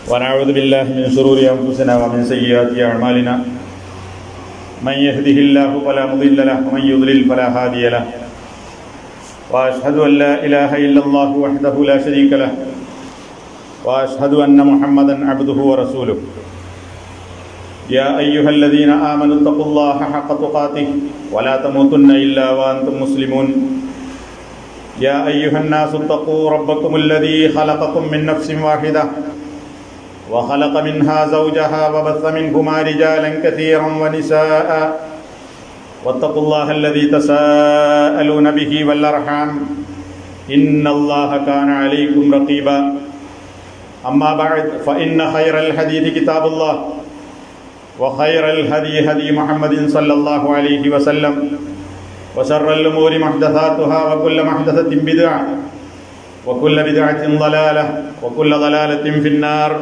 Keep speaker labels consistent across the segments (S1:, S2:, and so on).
S1: ونعوذ بالله من شرور أنفسنا ومن سيئات أعمالنا من يهده الله فلا مضل له ومن يضلل فلا هادي له وأشهد أن لا إله إلا الله وحده لا شريك له وأشهد أن محمدا عبده ورسوله يا أيها الذين آمنوا اتقوا الله حق تقاته ولا تموتن إلا وأنتم مسلمون يا أيها الناس اتقوا ربكم الذي خلقكم من نفس واحدة وخلق منها زوجها وبث منهما رجالا كثيرا ونساء واتقوا الله الذي تساءلون به والأرحام إن الله كان عليكم رقيبا أما بعد فإن خير الحديث كتاب الله وخير الهدي هدي محمد صلى الله عليه وسلم وشر الأمور محدثاتها وكل محدثة بدعة وكل بدعة ضلالة وكل ضلالة في النار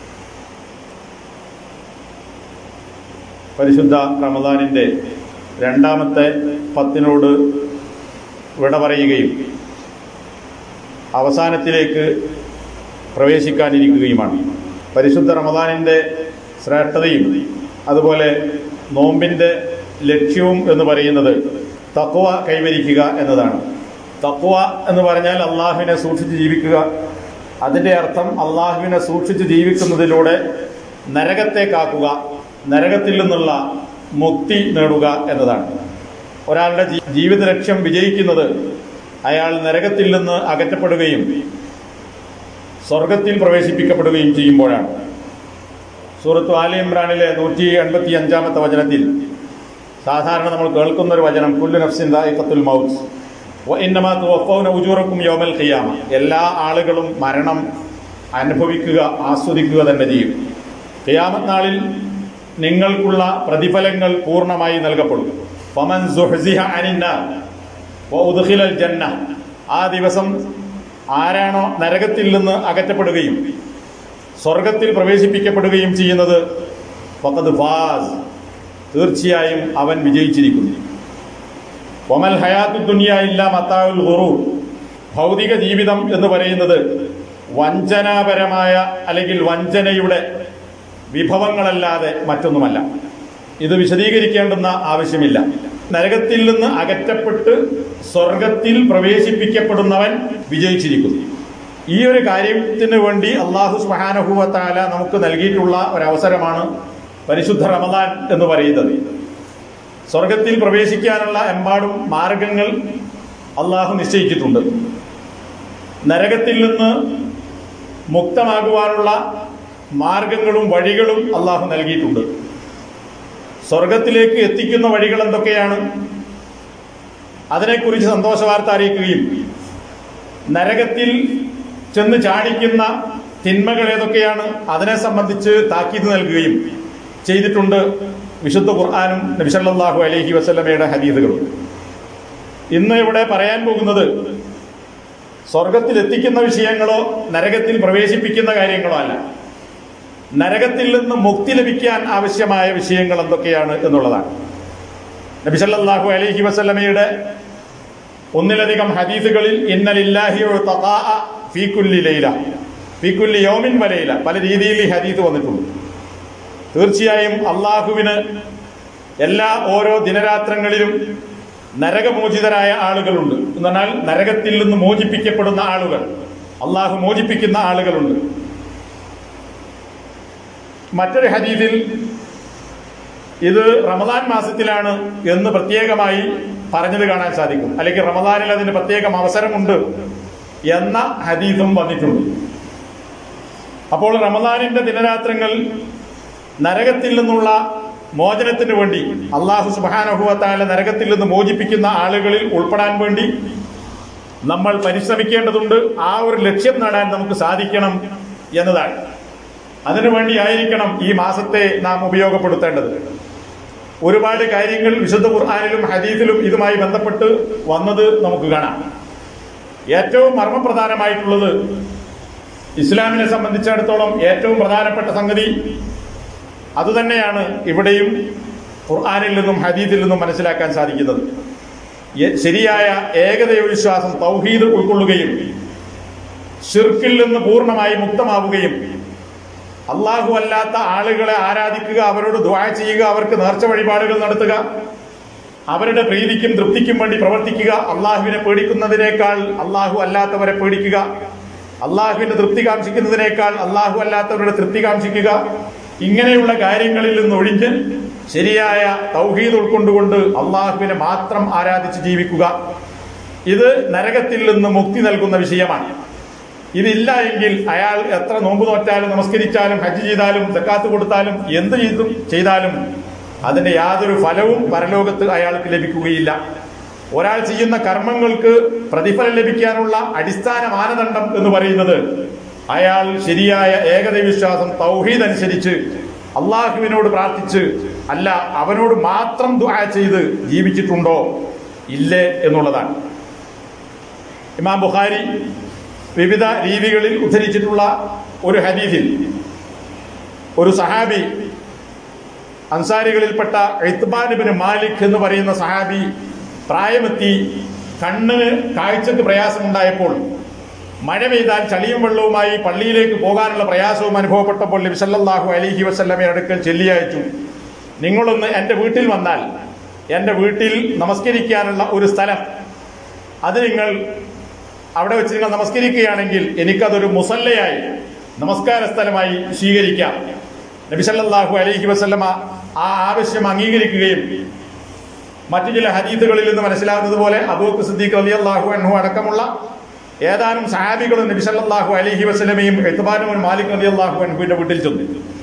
S1: പരിശുദ്ധ റമദാനിൻ്റെ രണ്ടാമത്തെ പത്തിനോട് വിട പറയുകയും അവസാനത്തിലേക്ക് പ്രവേശിക്കാനിരിക്കുകയുമാണ് പരിശുദ്ധ റമദാനിൻ്റെ ശ്രേഷ്ഠതയും അതുപോലെ നോമ്പിൻ്റെ ലക്ഷ്യവും എന്ന് പറയുന്നത് തക്വ കൈവരിക്കുക എന്നതാണ് തക്വ എന്ന് പറഞ്ഞാൽ അള്ളാഹുവിനെ സൂക്ഷിച്ച് ജീവിക്കുക അതിൻ്റെ അർത്ഥം അള്ളാഹുവിനെ സൂക്ഷിച്ച് ജീവിക്കുന്നതിലൂടെ നരകത്തെ കാക്കുക നരകത്തിൽ നിന്നുള്ള മുക്തി നേടുക എന്നതാണ് ഒരാളുടെ ജീവിത ലക്ഷ്യം വിജയിക്കുന്നത് അയാൾ നരകത്തിൽ നിന്ന് അകറ്റപ്പെടുകയും സ്വർഗത്തിൽ പ്രവേശിപ്പിക്കപ്പെടുകയും ചെയ്യുമ്പോഴാണ് സൂറത്ത് ആലി ഇമ്രാനിലെ നൂറ്റി എൺപത്തി അഞ്ചാമത്തെ വചനത്തിൽ സാധാരണ നമ്മൾ കേൾക്കുന്ന ഒരു വചനം കുല്ലു നഫ്സിൻ ദായിഖത്തുൽ മൗത്ത് ഇന്നമാ തുവഫൗന ഉജൂറക്കും യോമൽ ഖിയാമ എല്ലാ ആളുകളും മരണം അനുഭവിക്കുക ആസ്വദിക്കുക തന്നെ ചെയ്യും ഖിയാമത്ത് നാളിൽ നിങ്ങൾക്കുള്ള പ്രതിഫലങ്ങൾ പൂർണ്ണമായി നൽകപ്പെടും ഫമൻ സുഹ്സിഹ അനിന്നാർ വഉദ്ഖിലൽ ജന്ന ആ ദിവസം ആരാണോ നരകത്തിൽ നിന്ന് അകറ്റപ്പെടുകയും സ്വർഗത്തിൽ പ്രവേശിപ്പിക്കപ്പെടുകയും ചെയ്യുന്നത് ഫഖദ് ഫാസ് തീർച്ചയായും അവൻ വിജയിച്ചിരിക്കുന്നു ഒമൽ ഹയാത്തു ദുനിയ ഇല്ല മത്താവുൽ ഹുറു ഭൗതിക ജീവിതം എന്ന് പറയുന്നത് വഞ്ചനാപരമായ അല്ലെങ്കിൽ വഞ്ചനയുടെ വിഭവങ്ങളല്ലാതെ മറ്റൊന്നുമല്ല ഇത് വിശദീകരിക്കേണ്ടുന്ന ആവശ്യമില്ല നരകത്തിൽ നിന്ന് അകറ്റപ്പെട്ട് സ്വർഗത്തിൽ പ്രവേശിപ്പിക്കപ്പെടുന്നവൻ വിജയിച്ചിരിക്കുന്നു ഈ ഒരു കാര്യത്തിന് വേണ്ടി അള്ളാഹു സുഹാനഹുവത്താല നമുക്ക് നൽകിയിട്ടുള്ള ഒരവസരമാണ് പരിശുദ്ധ റമദാൻ എന്ന് പറയുന്നത് സ്വർഗത്തിൽ പ്രവേശിക്കാനുള്ള എമ്പാടും മാർഗങ്ങൾ അള്ളാഹു നിശ്ചയിച്ചിട്ടുണ്ട് നരകത്തിൽ നിന്ന് മുക്തമാകുവാനുള്ള മാർഗങ്ങളും വഴികളും അള്ളാഹു നൽകിയിട്ടുണ്ട് സ്വർഗത്തിലേക്ക് എത്തിക്കുന്ന വഴികൾ എന്തൊക്കെയാണ് അതിനെക്കുറിച്ച് സന്തോഷ വാർത്ത അറിയിക്കുകയും നരകത്തിൽ ചെന്ന് ചാടിക്കുന്ന തിന്മകൾ ഏതൊക്കെയാണ് അതിനെ സംബന്ധിച്ച് താക്കീത് നൽകുകയും ചെയ്തിട്ടുണ്ട് വിശുദ്ധ ഖുർആാനും നബിസല്ലാഹു അലഹി വസ്ലമയുടെ ഹദീദുകളും ഇന്ന് ഇവിടെ പറയാൻ പോകുന്നത് സ്വർഗത്തിൽ എത്തിക്കുന്ന വിഷയങ്ങളോ നരകത്തിൽ പ്രവേശിപ്പിക്കുന്ന കാര്യങ്ങളോ അല്ല നരകത്തിൽ നിന്ന് മുക്തി ലഭിക്കാൻ ആവശ്യമായ വിഷയങ്ങൾ എന്തൊക്കെയാണ് എന്നുള്ളതാണ് നബിസല്ലാഹു അലഹി വസ്ലമയുടെ ഒന്നിലധികം ഹദീസുകളിൽ ഇന്നലില്ലാഹി ഫീക്കുല്ലി ലൈല ഫീക്കുല്ലി യോമിൻ വലയില പല രീതിയിൽ ഈ ഹദീസ് വന്നിട്ടുണ്ട് തീർച്ചയായും അള്ളാഹുവിന് എല്ലാ ഓരോ ദിനരാത്രങ്ങളിലും നരകമോചിതരായ ആളുകളുണ്ട് എന്ന് പറഞ്ഞാൽ നരകത്തിൽ നിന്ന് മോചിപ്പിക്കപ്പെടുന്ന ആളുകൾ അള്ളാഹു മോചിപ്പിക്കുന്ന ആളുകളുണ്ട് മറ്റൊരു ഹദീദിൽ ഇത് റമദാൻ മാസത്തിലാണ് എന്ന് പ്രത്യേകമായി പറഞ്ഞത് കാണാൻ സാധിക്കും അല്ലെങ്കിൽ റമദാനിൽ അതിന് പ്രത്യേകം അവസരമുണ്ട് എന്ന ഹദീസും വന്നിട്ടുണ്ട് അപ്പോൾ റമദാനിന്റെ ദിനരാത്രങ്ങൾ നരകത്തിൽ നിന്നുള്ള മോചനത്തിന് വേണ്ടി അള്ളാഹു സുബാനഹുവത്താല നരകത്തിൽ നിന്ന് മോചിപ്പിക്കുന്ന ആളുകളിൽ ഉൾപ്പെടാൻ വേണ്ടി നമ്മൾ പരിശ്രമിക്കേണ്ടതുണ്ട് ആ ഒരു ലക്ഷ്യം നേടാൻ നമുക്ക് സാധിക്കണം എന്നതാണ് അതിനുവേണ്ടി ആയിരിക്കണം ഈ മാസത്തെ നാം ഉപയോഗപ്പെടുത്തേണ്ടത് ഒരുപാട് കാര്യങ്ങൾ വിശുദ്ധ ഖുർആാനിലും ഹദീസിലും ഇതുമായി ബന്ധപ്പെട്ട് വന്നത് നമുക്ക് കാണാം ഏറ്റവും മർമ്മപ്രധാനമായിട്ടുള്ളത് ഇസ്ലാമിനെ സംബന്ധിച്ചിടത്തോളം ഏറ്റവും പ്രധാനപ്പെട്ട സംഗതി അതുതന്നെയാണ് ഇവിടെയും ഖുർആാനിൽ നിന്നും ഹദീദിൽ നിന്നും മനസ്സിലാക്കാൻ സാധിക്കുന്നത് ശരിയായ ഏകദൈവ വിശ്വാസം തൗഹീദ് ഉൾക്കൊള്ളുകയും ഷിർക്കിൽ നിന്ന് പൂർണ്ണമായി മുക്തമാവുകയും അള്ളാഹു അല്ലാത്ത ആളുകളെ ആരാധിക്കുക അവരോട് ദ്വാ ചെയ്യുക അവർക്ക് നേർച്ച വഴിപാടുകൾ നടത്തുക അവരുടെ പ്രീതിക്കും തൃപ്തിക്കും വേണ്ടി പ്രവർത്തിക്കുക അള്ളാഹുവിനെ പേടിക്കുന്നതിനേക്കാൾ അള്ളാഹു അല്ലാത്തവരെ പേടിക്കുക അള്ളാഹുവിന്റെ തൃപ്തി കാംക്ഷിക്കുന്നതിനേക്കാൾ അള്ളാഹു അല്ലാത്തവരുടെ തൃപ്തി കാംക്ഷിക്കുക ഇങ്ങനെയുള്ള കാര്യങ്ങളിൽ നിന്ന് ഒഴിഞ്ഞ് ശരിയായ തൗഹീദ് ഉൾക്കൊണ്ടുകൊണ്ട് അള്ളാഹുവിനെ മാത്രം ആരാധിച്ച് ജീവിക്കുക ഇത് നരകത്തിൽ നിന്ന് മുക്തി നൽകുന്ന വിഷയമാണ് ഇതില്ല എങ്കിൽ അയാൾ എത്ര നോമ്പ് നോറ്റാലും നമസ്കരിച്ചാലും ഹജ്ജ് ചെയ്താലും സക്കാത്ത് കൊടുത്താലും എന്ത് ചെയ്തും ചെയ്താലും അതിന്റെ യാതൊരു ഫലവും പരലോകത്ത് അയാൾക്ക് ലഭിക്കുകയില്ല ഒരാൾ ചെയ്യുന്ന കർമ്മങ്ങൾക്ക് പ്രതിഫലം ലഭിക്കാനുള്ള അടിസ്ഥാന മാനദണ്ഡം എന്ന് പറയുന്നത് അയാൾ ശരിയായ ഏകദൈവിശ്വാസം തൗഹീദ് അനുസരിച്ച് അള്ളാഹുവിനോട് പ്രാർത്ഥിച്ച് അല്ല അവനോട് മാത്രം ദുആ ചെയ്ത് ജീവിച്ചിട്ടുണ്ടോ ഇല്ലേ എന്നുള്ളതാണ് ഇമാം ബുഖാരി വിവിധ രീതികളിൽ ഉദ്ധരിച്ചിട്ടുള്ള ഒരു ഹദീസിൽ ഒരു സഹാബി അൻസാരികളിൽപ്പെട്ട ഇത്ബാനിബിന് മാലിക് എന്ന് പറയുന്ന സഹാബി പ്രായമെത്തി കണ്ണിന് കാഴ്ചക്ക് പ്രയാസമുണ്ടായപ്പോൾ മഴ പെയ്താൽ ചളിയും വെള്ളവുമായി പള്ളിയിലേക്ക് പോകാനുള്ള പ്രയാസവും അനുഭവപ്പെട്ടപ്പോൾ നബി സല്ലല്ലാഹു അലൈഹി വസല്ലമയുടെ അടുക്കൽ ചെല്ലിയയച്ചു നിങ്ങളൊന്ന് എൻ്റെ വീട്ടിൽ വന്നാൽ എൻ്റെ വീട്ടിൽ നമസ്കരിക്കാനുള്ള ഒരു സ്ഥലം അത് നിങ്ങൾ അവിടെ വെച്ച് നിങ്ങൾ നമസ്കരിക്കുകയാണെങ്കിൽ എനിക്കതൊരു മുസല്ലയായി നമസ്കാര സ്ഥലമായി സ്വീകരിക്കാം നബി സല്ലല്ലാഹു അലൈഹി വസല്ലമ ആ ആവശ്യം അംഗീകരിക്കുകയും മറ്റു ചില ഹദീദുകളിൽ നിന്ന് മനസ്സിലാകുന്നത് പോലെ അബൂക്ക് സിദ്ദീഖ് റളിയല്ലാഹു അൻഹു അടക്കമുള്ള ഏതാനും സഹാബികളും നബി സല്ലല്ലാഹു അലൈഹി വസല്ലമയും എത്തുബാനും മാലിക് റളിയല്ലാഹു അൻഹുവിന്റെ വീട്ടിൽ ചെന്നു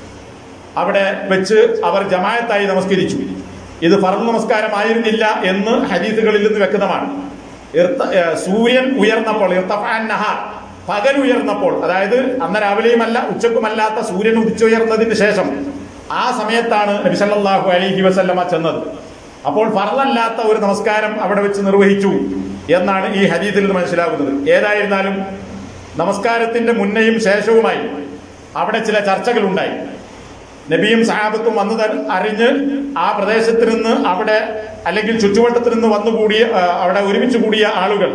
S1: അവിടെ വെച്ച് അവർ ജമായത്തായി നമസ്കരിച്ചു ഇത് ഫർദ് നമസ്കാരമായിരുന്നില്ല എന്ന് ഹദീസുകളിൽ നിന്ന് വ്യക്തമാണ് ഇർത്ത- ഏ, സൂര്യൻ ഉയർന്നപ്പോൾ ഇർത്തഫഅൻ നഹാർ പകൽ ഉയർന്നപ്പോൾ അതായത് അന്ന് രാവിലെയുമല്ല ഉച്ചക്കുമല്ലാത്ത സൂര്യൻ ഉദിച്ചുയർന്നതിന് ശേഷം ആ സമയത്താണ് നബി സല്ലല്ലാഹു അലൈഹി വസല്ലമ ചെന്നത് അപ്പോൾ ഫർദല്ലാത്ത ഒരു നമസ്കാരം അവിടെ വെച്ച് നിർവഹിച്ചു എന്നാണ് ഈ ഹദീസിൽ നിന്ന് മനസ്സിലാകുന്നത് ഏതായിരുന്നാലും നമസ്കാരത്തിന്റെ മുന്നയും ശേഷവുമായി അവിടെ ചില ചർച്ചകൾ ഉണ്ടായി നബിയും സഹാബത്തും വന്നത് അറിഞ്ഞ് ആ പ്രദേശത്ത് നിന്ന് അവിടെ അല്ലെങ്കിൽ ചുറ്റുവട്ടത്തിൽ നിന്ന് വന്നുകൂടിയ ആ, അവിടെ ഒരുമിച്ച് കൂടിയ ആളുകൾ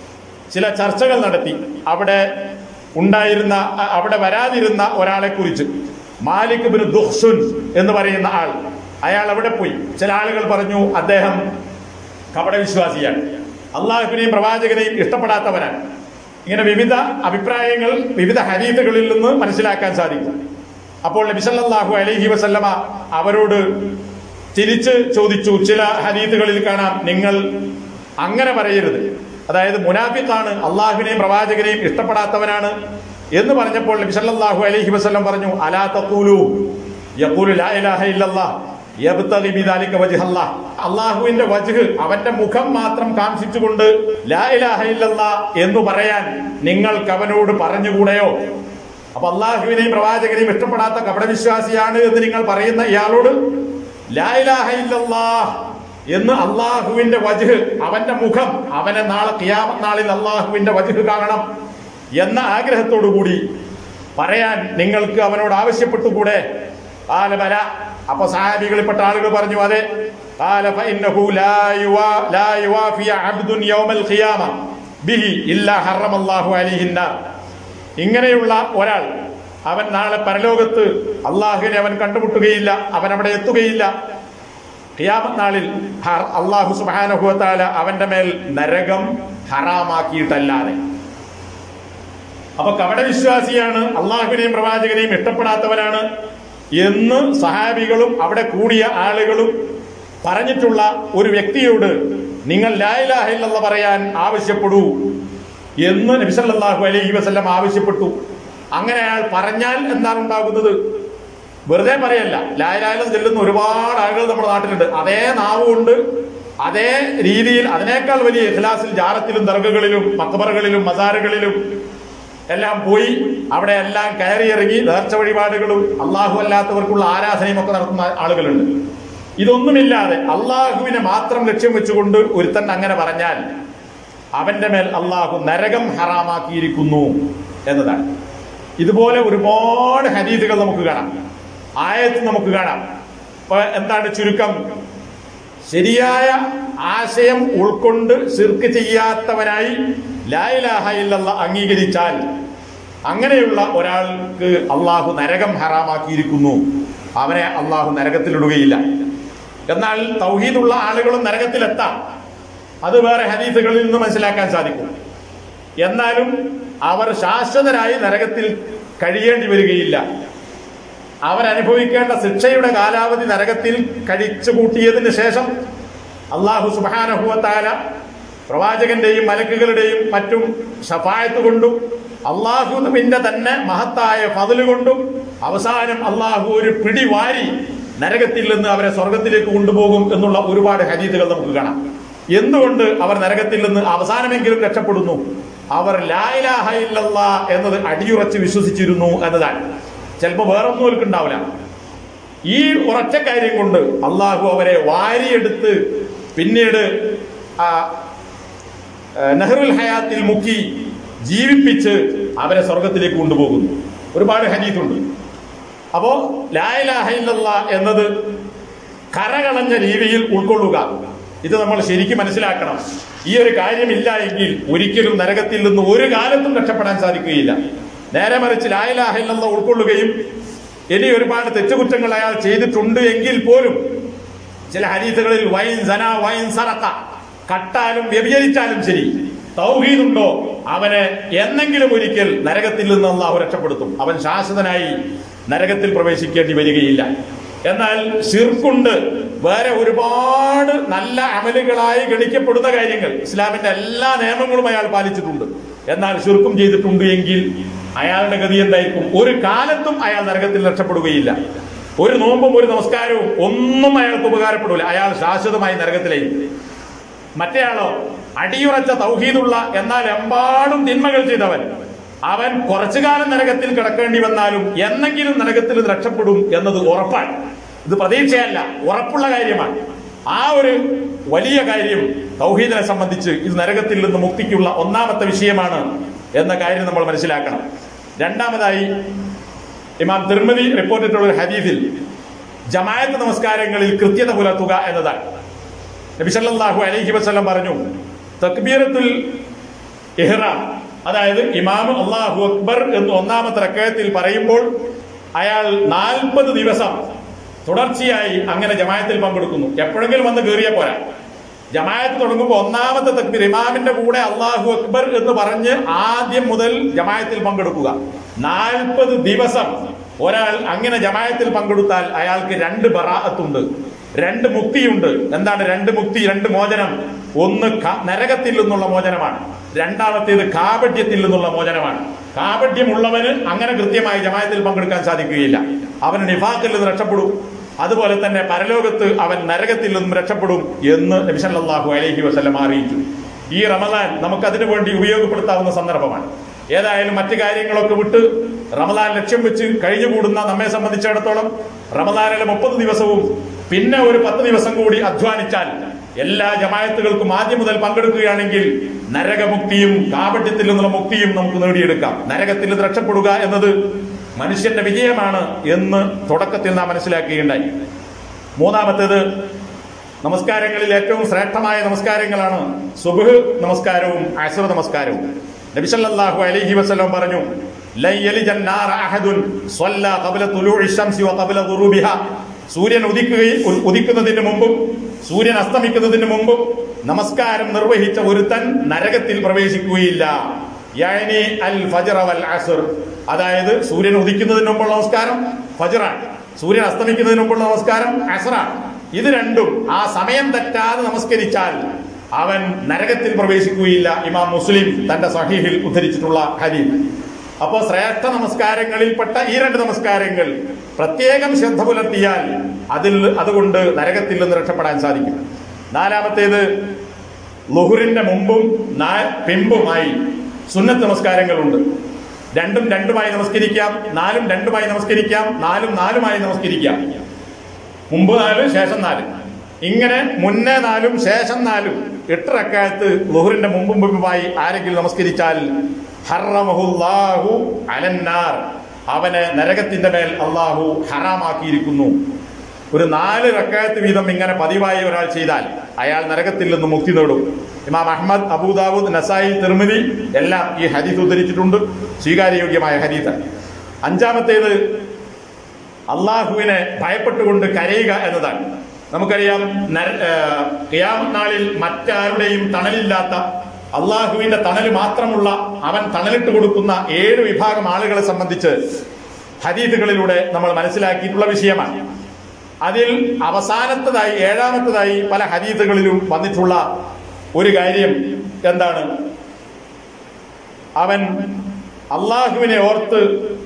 S1: ചില ചർച്ചകൾ നടത്തി അവിടെ ഉണ്ടായിരുന്ന ആ, അവിടെ വരാതിരുന്ന ഒരാളെ കുറിച്ച് മാലിക് ബിൻ ദുഹ്സുൻ എന്ന് പറയുന്ന ആൾ അയാൾ അവിടെ പോയി ചില ആളുകൾ പറഞ്ഞു അദ്ദേഹം കപടവിശ്വാസിയാണ് അള്ളാഹുവിനെയും പ്രവാചകനെയും ഇഷ്ടപ്പെടാത്തവനാണ് ഇങ്ങനെ വിവിധ അഭിപ്രായങ്ങൾ വിവിധ ഹരീതുകളിൽ നിന്ന് മനസ്സിലാക്കാൻ സാധിക്കും അപ്പോൾ നബി സല്ലല്ലാഹു അലൈഹി വസല്ലമ അവരോട് തിരിച്ച് ചോദിച്ചു ചില ഹരീതുകളിൽ കാണാം നിങ്ങൾ അങ്ങനെ പറയരുത് അതായത് മുനാഫിഖാണ് അള്ളാഹുവിനെയും പ്രവാചകനെയും ഇഷ്ടപ്പെടാത്തവനാണ് എന്ന് പറഞ്ഞപ്പോൾ നബി സല്ലല്ലാഹു അലൈഹി വസല്ലം പറഞ്ഞു അലാ തഖൂലു യഖൂലു ലാ ഇലാഹ ഇല്ലല്ലാഹ് യബ്തഗി ബിദാലിക വജ്ഹല്ലാഹ് അള്ളാഹുവിന്റെ വജ്ഹ് അവന്റെ മുഖം മാത്രം കാംക്ഷിച്ചുകൊണ്ട് ലാ ഇലാഹ ഇല്ലല്ലാഹ് എന്ന് പറയാൻ നിങ്ങൾക്ക് അവനോട് പറഞ്ഞുകൂടെയോ അപ്പൊ അള്ളാഹുവിനെയും പ്രവാചകനെയും ഇഷ്ടപ്പെടാത്ത കപടവിശ്വാസിയാണ് എന്ന് നിങ്ങൾ പറയുന്ന ഇയാളോട് ലാ ഇലാഹ ഇല്ലല്ലാഹ് എന്ന് അള്ളാഹുവിന്റെ വജ്ഹ് അവന്റെ മുഖം അവനെ നാളെ കിയാമത്ത് നാളിൽ അള്ളാഹുവിന്റെ വജ്ഹ് കാണണം എന്ന ആഗ്രഹത്തോടു കൂടി പറയാൻ നിങ്ങൾക്ക് അവനോട് ആവശ്യപ്പെട്ടുകൂടെ قال بلى അപ്പൊ സഹാബികളിൽപ്പെട്ട ആളുകൾ പറഞ്ഞു അതെ قال فإنه لا يوا لا يوافي عبد يوم القيامة به إلا حرم الله عليه النار ഇങ്ങനെയുള്ള ഒരാൾ അവൻ നാളെ പരലോകത്ത് അള്ളാഹുവിനെ അവൻ കണ്ടുമുട്ടുകയില്ല അവൻ അവിടെ എത്തുകയില്ല ഖിയാമത്ത് നാളിൽ ഹർ- അള്ളാഹു സുബാനഹുവത്താല അവന്റെ മേൽ നരകം ഹറാമാക്കിയിട്ടല്ലാതെ അപ്പൊ കപടവിശ്വാസിയാണ് അള്ളാഹുവിനെയും പ്രവാചകനെയും ഇഷ്ടപ്പെടാത്തവനാണ് എന്ന് സഹാബികളും അവിടെ കൂടിയ ആളുകളും പറഞ്ഞിട്ടുള്ള ഒരു വ്യക്തിയോട് നിങ്ങൾ ലായിലാഹില്ലെന്ന് പറയാൻ ആവശ്യപ്പെടൂ എന്ന് നബിസല്ലാഹു അലൈഹി വസല്ലം ആവശ്യപ്പെട്ടു അങ്ങനെ അയാൾ പറഞ്ഞാൽ എന്താണ് ഉണ്ടാകുന്നത് വെറുതെ പറയല്ല ലായലായാലും ചെല്ലുന്ന ഒരുപാട് ആളുകൾ നമ്മുടെ നാട്ടിലുണ്ട് അതേ നാവുകൊണ്ട് അതേ രീതിയിൽ അതിനേക്കാൾ വലിയ ഇഖ്ലാസിൽ ജാറത്തിലും ദർഗകളിലും മക്കബറുകളിലും മസാറുകളിലും എല്ലാം പോയി അവിടെ എല്ലാം കയറിയിറങ്ങി നേർച്ച വഴിപാടുകളും അള്ളാഹു അല്ലാത്തവർക്കുള്ള ആരാധനയും ഒക്കെ നടത്തുന്ന ആളുകളുണ്ട് ഇതൊന്നുമില്ലാതെ അള്ളാഹുവിനെ മാത്രം ലക്ഷ്യം വെച്ചുകൊണ്ട് ഒരുത്തൻ അങ്ങനെ പറഞ്ഞാൽ അവന്റെ മേൽ അള്ളാഹു നരകം ഹറാമാക്കിയിരിക്കുന്നു എന്നതാണ് ഇതുപോലെ ഒരുപാട് ഹരീതുകൾ നമുക്ക് കാണാം ആയത്ത് നമുക്ക് കാണാം ഇപ്പൊ എന്താണ് ചുരുക്കം ശരിയായ ആശയം ഉൾക്കൊണ്ട് ശിർക്ക് ചെയ്യാത്തവനായി ലായിലാഹ ഇല്ലല്ല അംഗീകരിച്ചാൽ അങ്ങനെയുള്ള ഒരാൾക്ക് അള്ളാഹു നരകം ഹറാമാക്കിയിരിക്കുന്നു അവനെ അള്ളാഹു നരകത്തിലിടുകയില്ല എന്നാൽ തൗഹീദുള്ള ആളുകളും നരകത്തിലെത്താം അത് വേറെ ഹദീസുകളിൽ നിന്ന് മനസ്സിലാക്കാൻ സാധിക്കും എന്നാലും അവർ ശാശ്വതരായി നരകത്തിൽ കഴിയേണ്ടി വരികയില്ല അവരനുഭവിക്കേണ്ട ശിക്ഷയുടെ കാലാവധി നരകത്തിൽ കഴിച്ചു കൂട്ടിയതിന് ശേഷം അള്ളാഹു സുബാനഹുവത്താല പ്രവാചകന്റെയും മലക്കുകളുടെയും മറ്റും ഷഫായത്ത് കൊണ്ടും അള്ളാഹുവിന്റെ തന്നെ മഹത്തായ ഫതില് കൊണ്ടും അവസാനം അള്ളാഹു ഒരു പിടി വാരി നരകത്തിൽ നിന്ന് അവരെ സ്വർഗത്തിലേക്ക് കൊണ്ടുപോകും എന്നുള്ള ഒരുപാട് ഹരീതുകൾ നമുക്ക് കാണാം എന്തുകൊണ്ട് അവർ നരകത്തിൽ നിന്ന് അവസാനമെങ്കിലും രക്ഷപ്പെടുന്നു അവർ ലായിലാഹ ഇല്ലല്ലാ എന്നത് അടിയുറച്ച് വിശ്വസിച്ചിരുന്നു എന്നതാണ് ചിലപ്പോൾ വേറൊന്നും അവർക്കുണ്ടാവില്ല ഈ ഉറച്ച കാര്യം കൊണ്ട് അള്ളാഹു അവരെ വാരിയെടുത്ത് പിന്നീട് ആ നെഹ്റുൽ ഹയാത്തിൽ മുക്കി ജീവിപ്പിച്ച് അവരെ സ്വർഗത്തിലേക്ക് കൊണ്ടുപോകുന്നു ഒരുപാട് ഹരീതുണ്ട് അപ്പോ ലായലാഹയില്ല എന്നത് കരകളഞ്ഞ രീതിയിൽ ഉൾക്കൊള്ളുക ഇത് നമ്മൾ ശരിക്കും മനസ്സിലാക്കണം ഈ ഒരു കാര്യമില്ല എങ്കിൽ ഒരിക്കലും നരകത്തിൽ നിന്ന് ഒരു കാലത്തും രക്ഷപ്പെടാൻ സാധിക്കുകയില്ല നേരെ മറിച്ച് ലായലാഹില്ല ഉൾക്കൊള്ളുകയും ഇനി ഒരുപാട് തെറ്റുകുറ്റങ്ങൾ അയാൾ ചെയ്തിട്ടുണ്ട് എങ്കിൽ പോലും ചില ഹരീതുകളിൽ വൈൻ സന വൈൻ സറക്ക കട്ടാലും വ്യഭിചരിച്ചാലും ശരി തൗഹീദുണ്ടോ അവനെ എന്നെങ്കിലും ഒരിക്കൽ നരകത്തിൽ നിന്ന് അള്ളാഹു രക്ഷപ്പെടുത്തും അവൻ ശാശ്വതനായി നരകത്തിൽ പ്രവേശിക്കേണ്ടി വരികയില്ല എന്നാൽ ഷിർക്കുണ്ട് വേറെ ഒരുപാട് നല്ല അമലുകളായി ഗണിക്കപ്പെടുന്ന കാര്യങ്ങൾ ഇസ്ലാമിന്റെ എല്ലാ നിയമങ്ങളും അയാൾ പാലിച്ചിട്ടുണ്ട് എന്നാൽ ഷിർക്കും ചെയ്തിട്ടുണ്ട് എങ്കിൽ അയാളുടെ ഗതി എന്തായിരിക്കും ഒരു കാലത്തും അയാൾ നരകത്തിൽ രക്ഷപ്പെടുകയില്ല ഒരു നോമ്പും ഒരു നമസ്കാരവും ഒന്നും അയാൾക്ക് ഉപകാരപ്പെടില്ല അയാൾ ശാശ്വതമായി നരകത്തിലേക്ക് മറ്റേയാളോ അടിയുറച്ച തൗഹീദുള്ള എന്നാൽ എമ്പാടും തിന്മകൾ ചെയ്തവൻ അവൻ കുറച്ചു കാലം നരകത്തിൽ കിടക്കേണ്ടി വന്നാലും എന്നെങ്കിലും നരകത്തിൽ നിന്ന് രക്ഷപ്പെടും എന്നത് ഉറപ്പാണ് ഇത് പ്രതീക്ഷയല്ല ഉറപ്പുള്ള കാര്യമാണ് ആ ഒരു വലിയ കാര്യം തൗഹീദിനെ സംബന്ധിച്ച് ഇത് നരകത്തിൽ നിന്ന് മുക്തിക്കുള്ള ഒന്നാമത്തെ വിഷയമാണ് എന്ന കാര്യം നമ്മൾ മനസ്സിലാക്കണം രണ്ടാമതായി ഇമാം തിരുമതി റിപ്പോർട്ട് ചെയ്തിട്ടുള്ള ഒരു ഹദീസിൽ ജമായത്ത് നമസ്കാരങ്ങളിൽ കൃത്യത പുലർത്തുക എന്നതാണ് നബി സല്ലല്ലാഹു അലൈഹി വസല്ലം പറഞ്ഞു തക്ബീറത്തുൽ ഇഹ്റാം അതായത് ഇമാം അള്ളാഹു അക്ബർ എന്ന് ഒന്നാമത്തെ റക്കയത്തിൽ പറയുമ്പോൾ അയാൾ നാൽപ്പത് ദിവസം തുടർച്ചയായി അങ്ങനെ ജമായത്തിൽ പങ്കെടുക്കുന്നു എപ്പോഴെങ്കിലും വന്ന് കയറിയ പോരാ ജമായത്ത് തുടങ്ങുമ്പോൾ ഒന്നാമത്തെ തക്ബീർ ഇമാമിന്റെ കൂടെ അള്ളാഹു അക്ബർ എന്ന് പറഞ്ഞ് ആദ്യം മുതൽ ജമായത്തിൽ പങ്കെടുക്കുക നാൽപ്പത് ദിവസം ഒരാൾ അങ്ങനെ ജമായത്തിൽ പങ്കെടുത്താൽ അയാൾക്ക് രണ്ട് ബറാഅത്തുണ്ട് രണ്ട് മുക്തിയുണ്ട് എന്താണ് രണ്ട് മുക്തി രണ്ട് മോചനം ഒന്ന് ക- നരകത്തിൽ നിന്നുള്ള മോചനമാണ് രണ്ടാമത്തേത് കാപട്യത്തിൽ നിന്നുള്ള മോചനമാണ് കാപട്യമുള്ളവന് അങ്ങനെ കൃത്യമായി ജമായത്തിൽ പങ്കെടുക്കാൻ സാധിക്കുകയില്ല അവന് നിഫാഖിൽ നിന്ന് രക്ഷപ്പെടും അതുപോലെ തന്നെ പരലോകത്ത് അവൻ നരകത്തിൽ നിന്നും രക്ഷപ്പെടും എന്ന് നബിസല്ലാഹു അലൈഹി വസല്ലം അറിയിച്ചു ഈ റമദാൻ നമുക്ക് അതിനു വേണ്ടി ഉപയോഗപ്പെടുത്താവുന്ന സന്ദർഭമാണ് ഏതായാലും മറ്റു കാര്യങ്ങളൊക്കെ വിട്ട് റമദാൻ ലക്ഷ്യം വെച്ച് കഴിഞ്ഞുകൂടുന്ന നമ്മെ സംബന്ധിച്ചിടത്തോളം റമദാനിലെ മുപ്പത് ദിവസവും പിന്നെ ഒരു പത്ത് ദിവസം കൂടി അധ്വാനിച്ചാൽ എല്ലാ ജമായത്തുകൾക്കും ആദ്യം മുതൽ പങ്കെടുക്കുകയാണെങ്കിൽ നരകമുക്തിയും കാപട്യത്തിൽ നിന്നുള്ള മുക്തിയും നമുക്ക് നേടിയെടുക്കാം നരകത്തിൽ നിന്ന് രക്ഷപ്പെടുക എന്നത് മനുഷ്യന്റെ വിജയമാണ് എന്ന് തുടക്കത്തിൽ നാം മനസ്സിലാക്കുകയുണ്ടായി മൂന്നാമത്തേത് നമസ്കാരങ്ങളിൽ ഏറ്റവും ശ്രേഷ്ഠമായ നമസ്കാരങ്ങളാണ് സുബഹ് നമസ്കാരവും അസുർ നമസ്കാരവും നബിസല്ലാഹു അലൈഹി വസല്ലം പറഞ്ഞു "ലൻ യലിജൻ നാറ അഹദുൻ സ്വല്ല ഖബ്ല തുലൂഇ ശംസി വ ഖബ്ല ഗുറൂബിഹ." സൂര്യൻ ഉദിക്കുകയും ഉ- ഉദിക്കുന്നതിന് മുമ്പും സൂര്യൻ അസ്തമിക്കുന്നതിന് മുമ്പും നമസ്കാരം നിർവഹിച്ച ഒരുത്തൻ നരകത്തിൽ പ്രവേശിക്കുകയില്ല യഅനി അൽ ഫജ്റ വൽ അസ്ർ അതായത് സൂര്യൻ ഉദിക്കുന്നതിന് മുമ്പുള്ള നമസ്കാരം ഫജ്റാണ് സൂര്യൻ അസ്തമിക്കുന്നതിന് മുമ്പുള്ള നമസ്കാരം അസറാണ് ഇത് രണ്ടും ആ സമയം തെറ്റാതെ നമസ്കരിച്ചാൽ അവൻ നരകത്തിൽ പ്രവേശിക്കുകയില്ല ഇമാം മുസ്ലിം തന്റെ സഹീഹിൽ ഉദ്ധരിച്ചിട്ടുള്ള ഹദീസ് അപ്പോൾ ശ്രേഷ്ഠ നമസ്കാരങ്ങളിൽപ്പെട്ട ഈ രണ്ട് നമസ്കാരങ്ങൾ പ്രത്യേകം ശ്രദ്ധ പുലർത്തിയാൽ അതിൽ അതുകൊണ്ട് നരകത്തിൽ നിന്ന് രക്ഷപ്പെടാൻ സാധിക്കും നാലാമത്തേത് ലുഹുറിന്റെ മുമ്പും നാ- പിമ്പുമായി സുന്നത്ത് നമസ്കാരങ്ങളുണ്ട് രണ്ടും രണ്ടുമായി നമസ്കരിക്കാം നാലും രണ്ടുമായി നമസ്കരിക്കാം നാലും നാലുമായി നമസ്കരിക്കാം മുമ്പ് നാല് ശേഷം നാല് ഇങ്ങനെ മുന്നേ നാലും ശേഷം നാലും എട്ട് റക്കായത്ത് ലുഹറിന്റെ മുമ്പും മുമ്പുമായി ആരെങ്കിലും നമസ്കരിച്ചാൽ ഹറമഹുല്ലാഹു അലന്നാർ അവനെ നരകത്തിന്റെ മേൽ അള്ളാഹു ഹറാമാക്കിയിരിക്കുന്നു ഒരു നാല് റക്കായത്ത് വീതം ഇങ്ങനെ പതിവായി ഒരാൾ ചെയ്താൽ അയാൾ നരകത്തിൽ നിന്ന് മുക്തി നേടും ഇമാം അഹമ്മദ് അബൂദാവൂദ് നസായി തിർമിതി എല്ലാം ഈ ഹദീസ് ഉദ്ധരിച്ചിട്ടുണ്ട് സ്വീകാര്യയോഗ്യമായ ഹദീസാണ് അഞ്ചാമത്തേത് അള്ളാഹുവിനെ ഭയപ്പെട്ടുകൊണ്ട് കരയുക എന്നതാണ് നമുക്കറിയാം നര- ആ, ഖിയാമത്ത് നാളിൽ മറ്റാരുടെയും തണലില്ലാത്ത അള്ളാഹുവിന്റെ തണൽ മാത്രമുള്ള അവൻ തണലിട്ട് കൊടുക്കുന്ന ഏഴ് വിഭാഗം ആളുകളെ സംബന്ധിച്ച് ഹദീസുകളിലൂടെ നമ്മൾ മനസ്സിലാക്കിയിട്ടുള്ള വിഷയമാണ് അതിൽ അവസാനത്തതായി ഏഴാമത്തതായി പല ഹദീസുകളിലും വന്നിട്ടുള്ള ഒരു കാര്യം എന്താണ് അവൻ അള്ളാഹുവിനെ ഓർത്ത്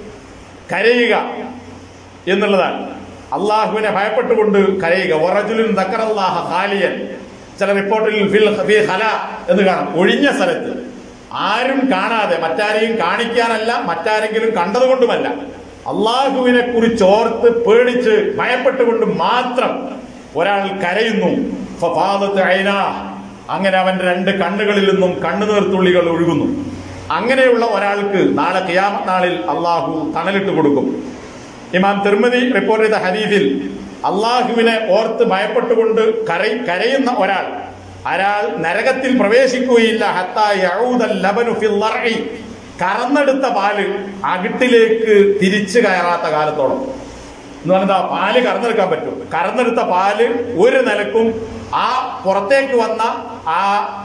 S1: കരയുക എന്നുള്ളതാണ് അള്ളാഹുവിനെ ഭയപ്പെട്ടുകൊണ്ട് കരയുക വറജുലിൻ ദക്കറല്ലാഹ ഖാലിയൻ ചില റിപ്പോർട്ടിൽ ഫിൽ ഫി ഖല എന്ന് കാണാം ഒഴിഞ്ഞ സ്ഥലത്ത് ആരും കാണാതെ മറ്റാരെയും കാണിക്കാനല്ല മറ്റാരെങ്കിലും കണ്ടതുകൊണ്ടുമല്ല അള്ളാഹുവിനെ കുറിച്ച് ഓർത്ത് പേടിച്ച് ഭയപ്പെട്ടുകൊണ്ട് മാത്രം ഒരാൾ കരയുന്നു ഫഫാദത്ത് ഐനാ. അങ്ങനെ അവന്റെ രണ്ട് കണ്ണുകളിൽ നിന്നും കണ്ണുനീർത്തുള്ളികൾ ഒഴുകുന്നു അങ്ങനെയുള്ള ഒരാൾക്ക് നാളെ കിയാമത്ത് നാളിൽ അള്ളാഹു തണലിട്ട് കൊടുക്കും ഇമാം തിർമതി റിപ്പോർട്ട് ചെയ്ത ഹദീസിൽ അള്ളാഹുവിനെ ഓർത്ത് ഭയപ്പെട്ടുകൊണ്ട് കരയി കരയുന്ന ഒരാൾ അയാൾ നരകത്തിൽ പ്രവേശിക്കുകയില്ല ഹത്താ യഊദൽ ലബനു ഫിൽ ലർഇ. കറന്നെടുത്ത പാല് അകിട്ടിലേക്ക് തിരിച്ചു കയറാത്ത കാലത്തോളം എന്ന് പറഞ്ഞാൽ ആ പാല് കറന്നെടുക്കാൻ പറ്റും കറന്നെടുത്ത പാല് ഒരു നിലക്കും ആ പുറത്തേക്ക് വന്ന ആ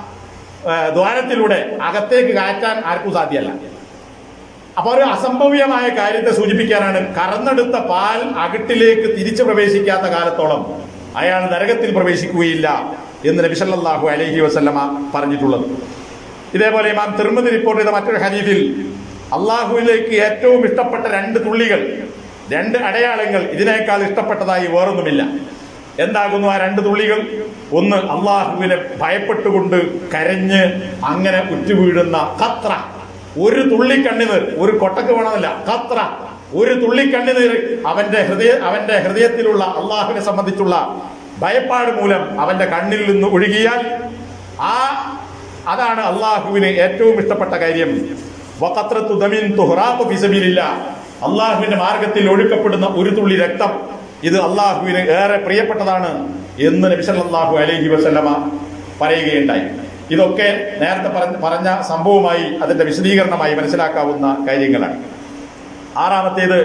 S1: ഏ, ദ്വാരത്തിലൂടെ അകത്തേക്ക് കയറ്റാൻ ആർക്കും സാധ്യമല്ല അപ്പൊ ഒരു അസംഭവ്യമായ കാര്യത്തെ സൂചിപ്പിക്കാനാണ് കറന്നെടുത്ത പാൽ അകിട്ടിലേക്ക് തിരിച്ചു പ്രവേശിക്കാത്ത കാലത്തോളം അയാൾ നരകത്തിൽ പ്രവേശിക്കുകയില്ല എന്ന് നബി സല്ലല്ലാഹു അലൈഹി വസല്ലമ പറഞ്ഞിട്ടുള്ളത് ഇതേപോലെ ഇമാം തിരുമതി റിപ്പോർട്ട് ചെയ്ത മറ്റൊരു ഹദീസിൽ അള്ളാഹുവിലേക്ക് ഏറ്റവും ഇഷ്ടപ്പെട്ട രണ്ട് തുള്ളികൾ രണ്ട് അടയാളങ്ങൾ ഇതിനേക്കാൾ ഇഷ്ടപ്പെട്ടതായി വേറൊന്നുമില്ല എന്താകുന്നു ആ രണ്ട് തുള്ളികൾ ഒന്ന് അള്ളാഹുവിനെ ഭയപ്പെട്ടുകൊണ്ട് കരഞ്ഞ് അങ്ങനെ ഉറ്റുവീഴുന്ന കത്ര ഒരു തുള്ളി കണ്ണുനീർ ഒരു കൊട്ടക്ക് വേണമെന്നില്ല കത്ര ഒരു തുള്ളി കണ്ണുനീർ അവന്റെ ഹൃദയ അവന്റെ ഹൃദയത്തിലുള്ള അള്ളാഹുവിനെ സംബന്ധിച്ചുള്ള ഭയപ്പാട് മൂലം അവന്റെ കണ്ണിൽ നിന്ന് ഒഴുകിയാൽ ആ അതാണ് അള്ളാഹുവിന് ഏറ്റവും ഇഷ്ടപ്പെട്ട കാര്യം വഖത്രത്തു ദമിൻ തുഹ്റാഖു ഫീ സബീലില്ലാ. അള്ളാഹുവിന്റെ മാർഗത്തിൽ ഒഴുക്കപ്പെടുന്ന ഒരു തുള്ളി രക്തം ഇത് അള്ളാഹുവിന് ഏറെ പ്രിയപ്പെട്ടതാണ് എന്ന് നബി സല്ലല്ലാഹു അലൈഹി വസല്ലമ പറയുകയുണ്ടായി ഇതൊക്കെ നേരത്തെ പറഞ്ഞ- പറഞ്ഞ സംഭവമായി അതിന്റെ വിശദീകരണമായി മനസ്സിലാക്കാവുന്ന കാര്യങ്ങളാണ് ആറാമത്തേത്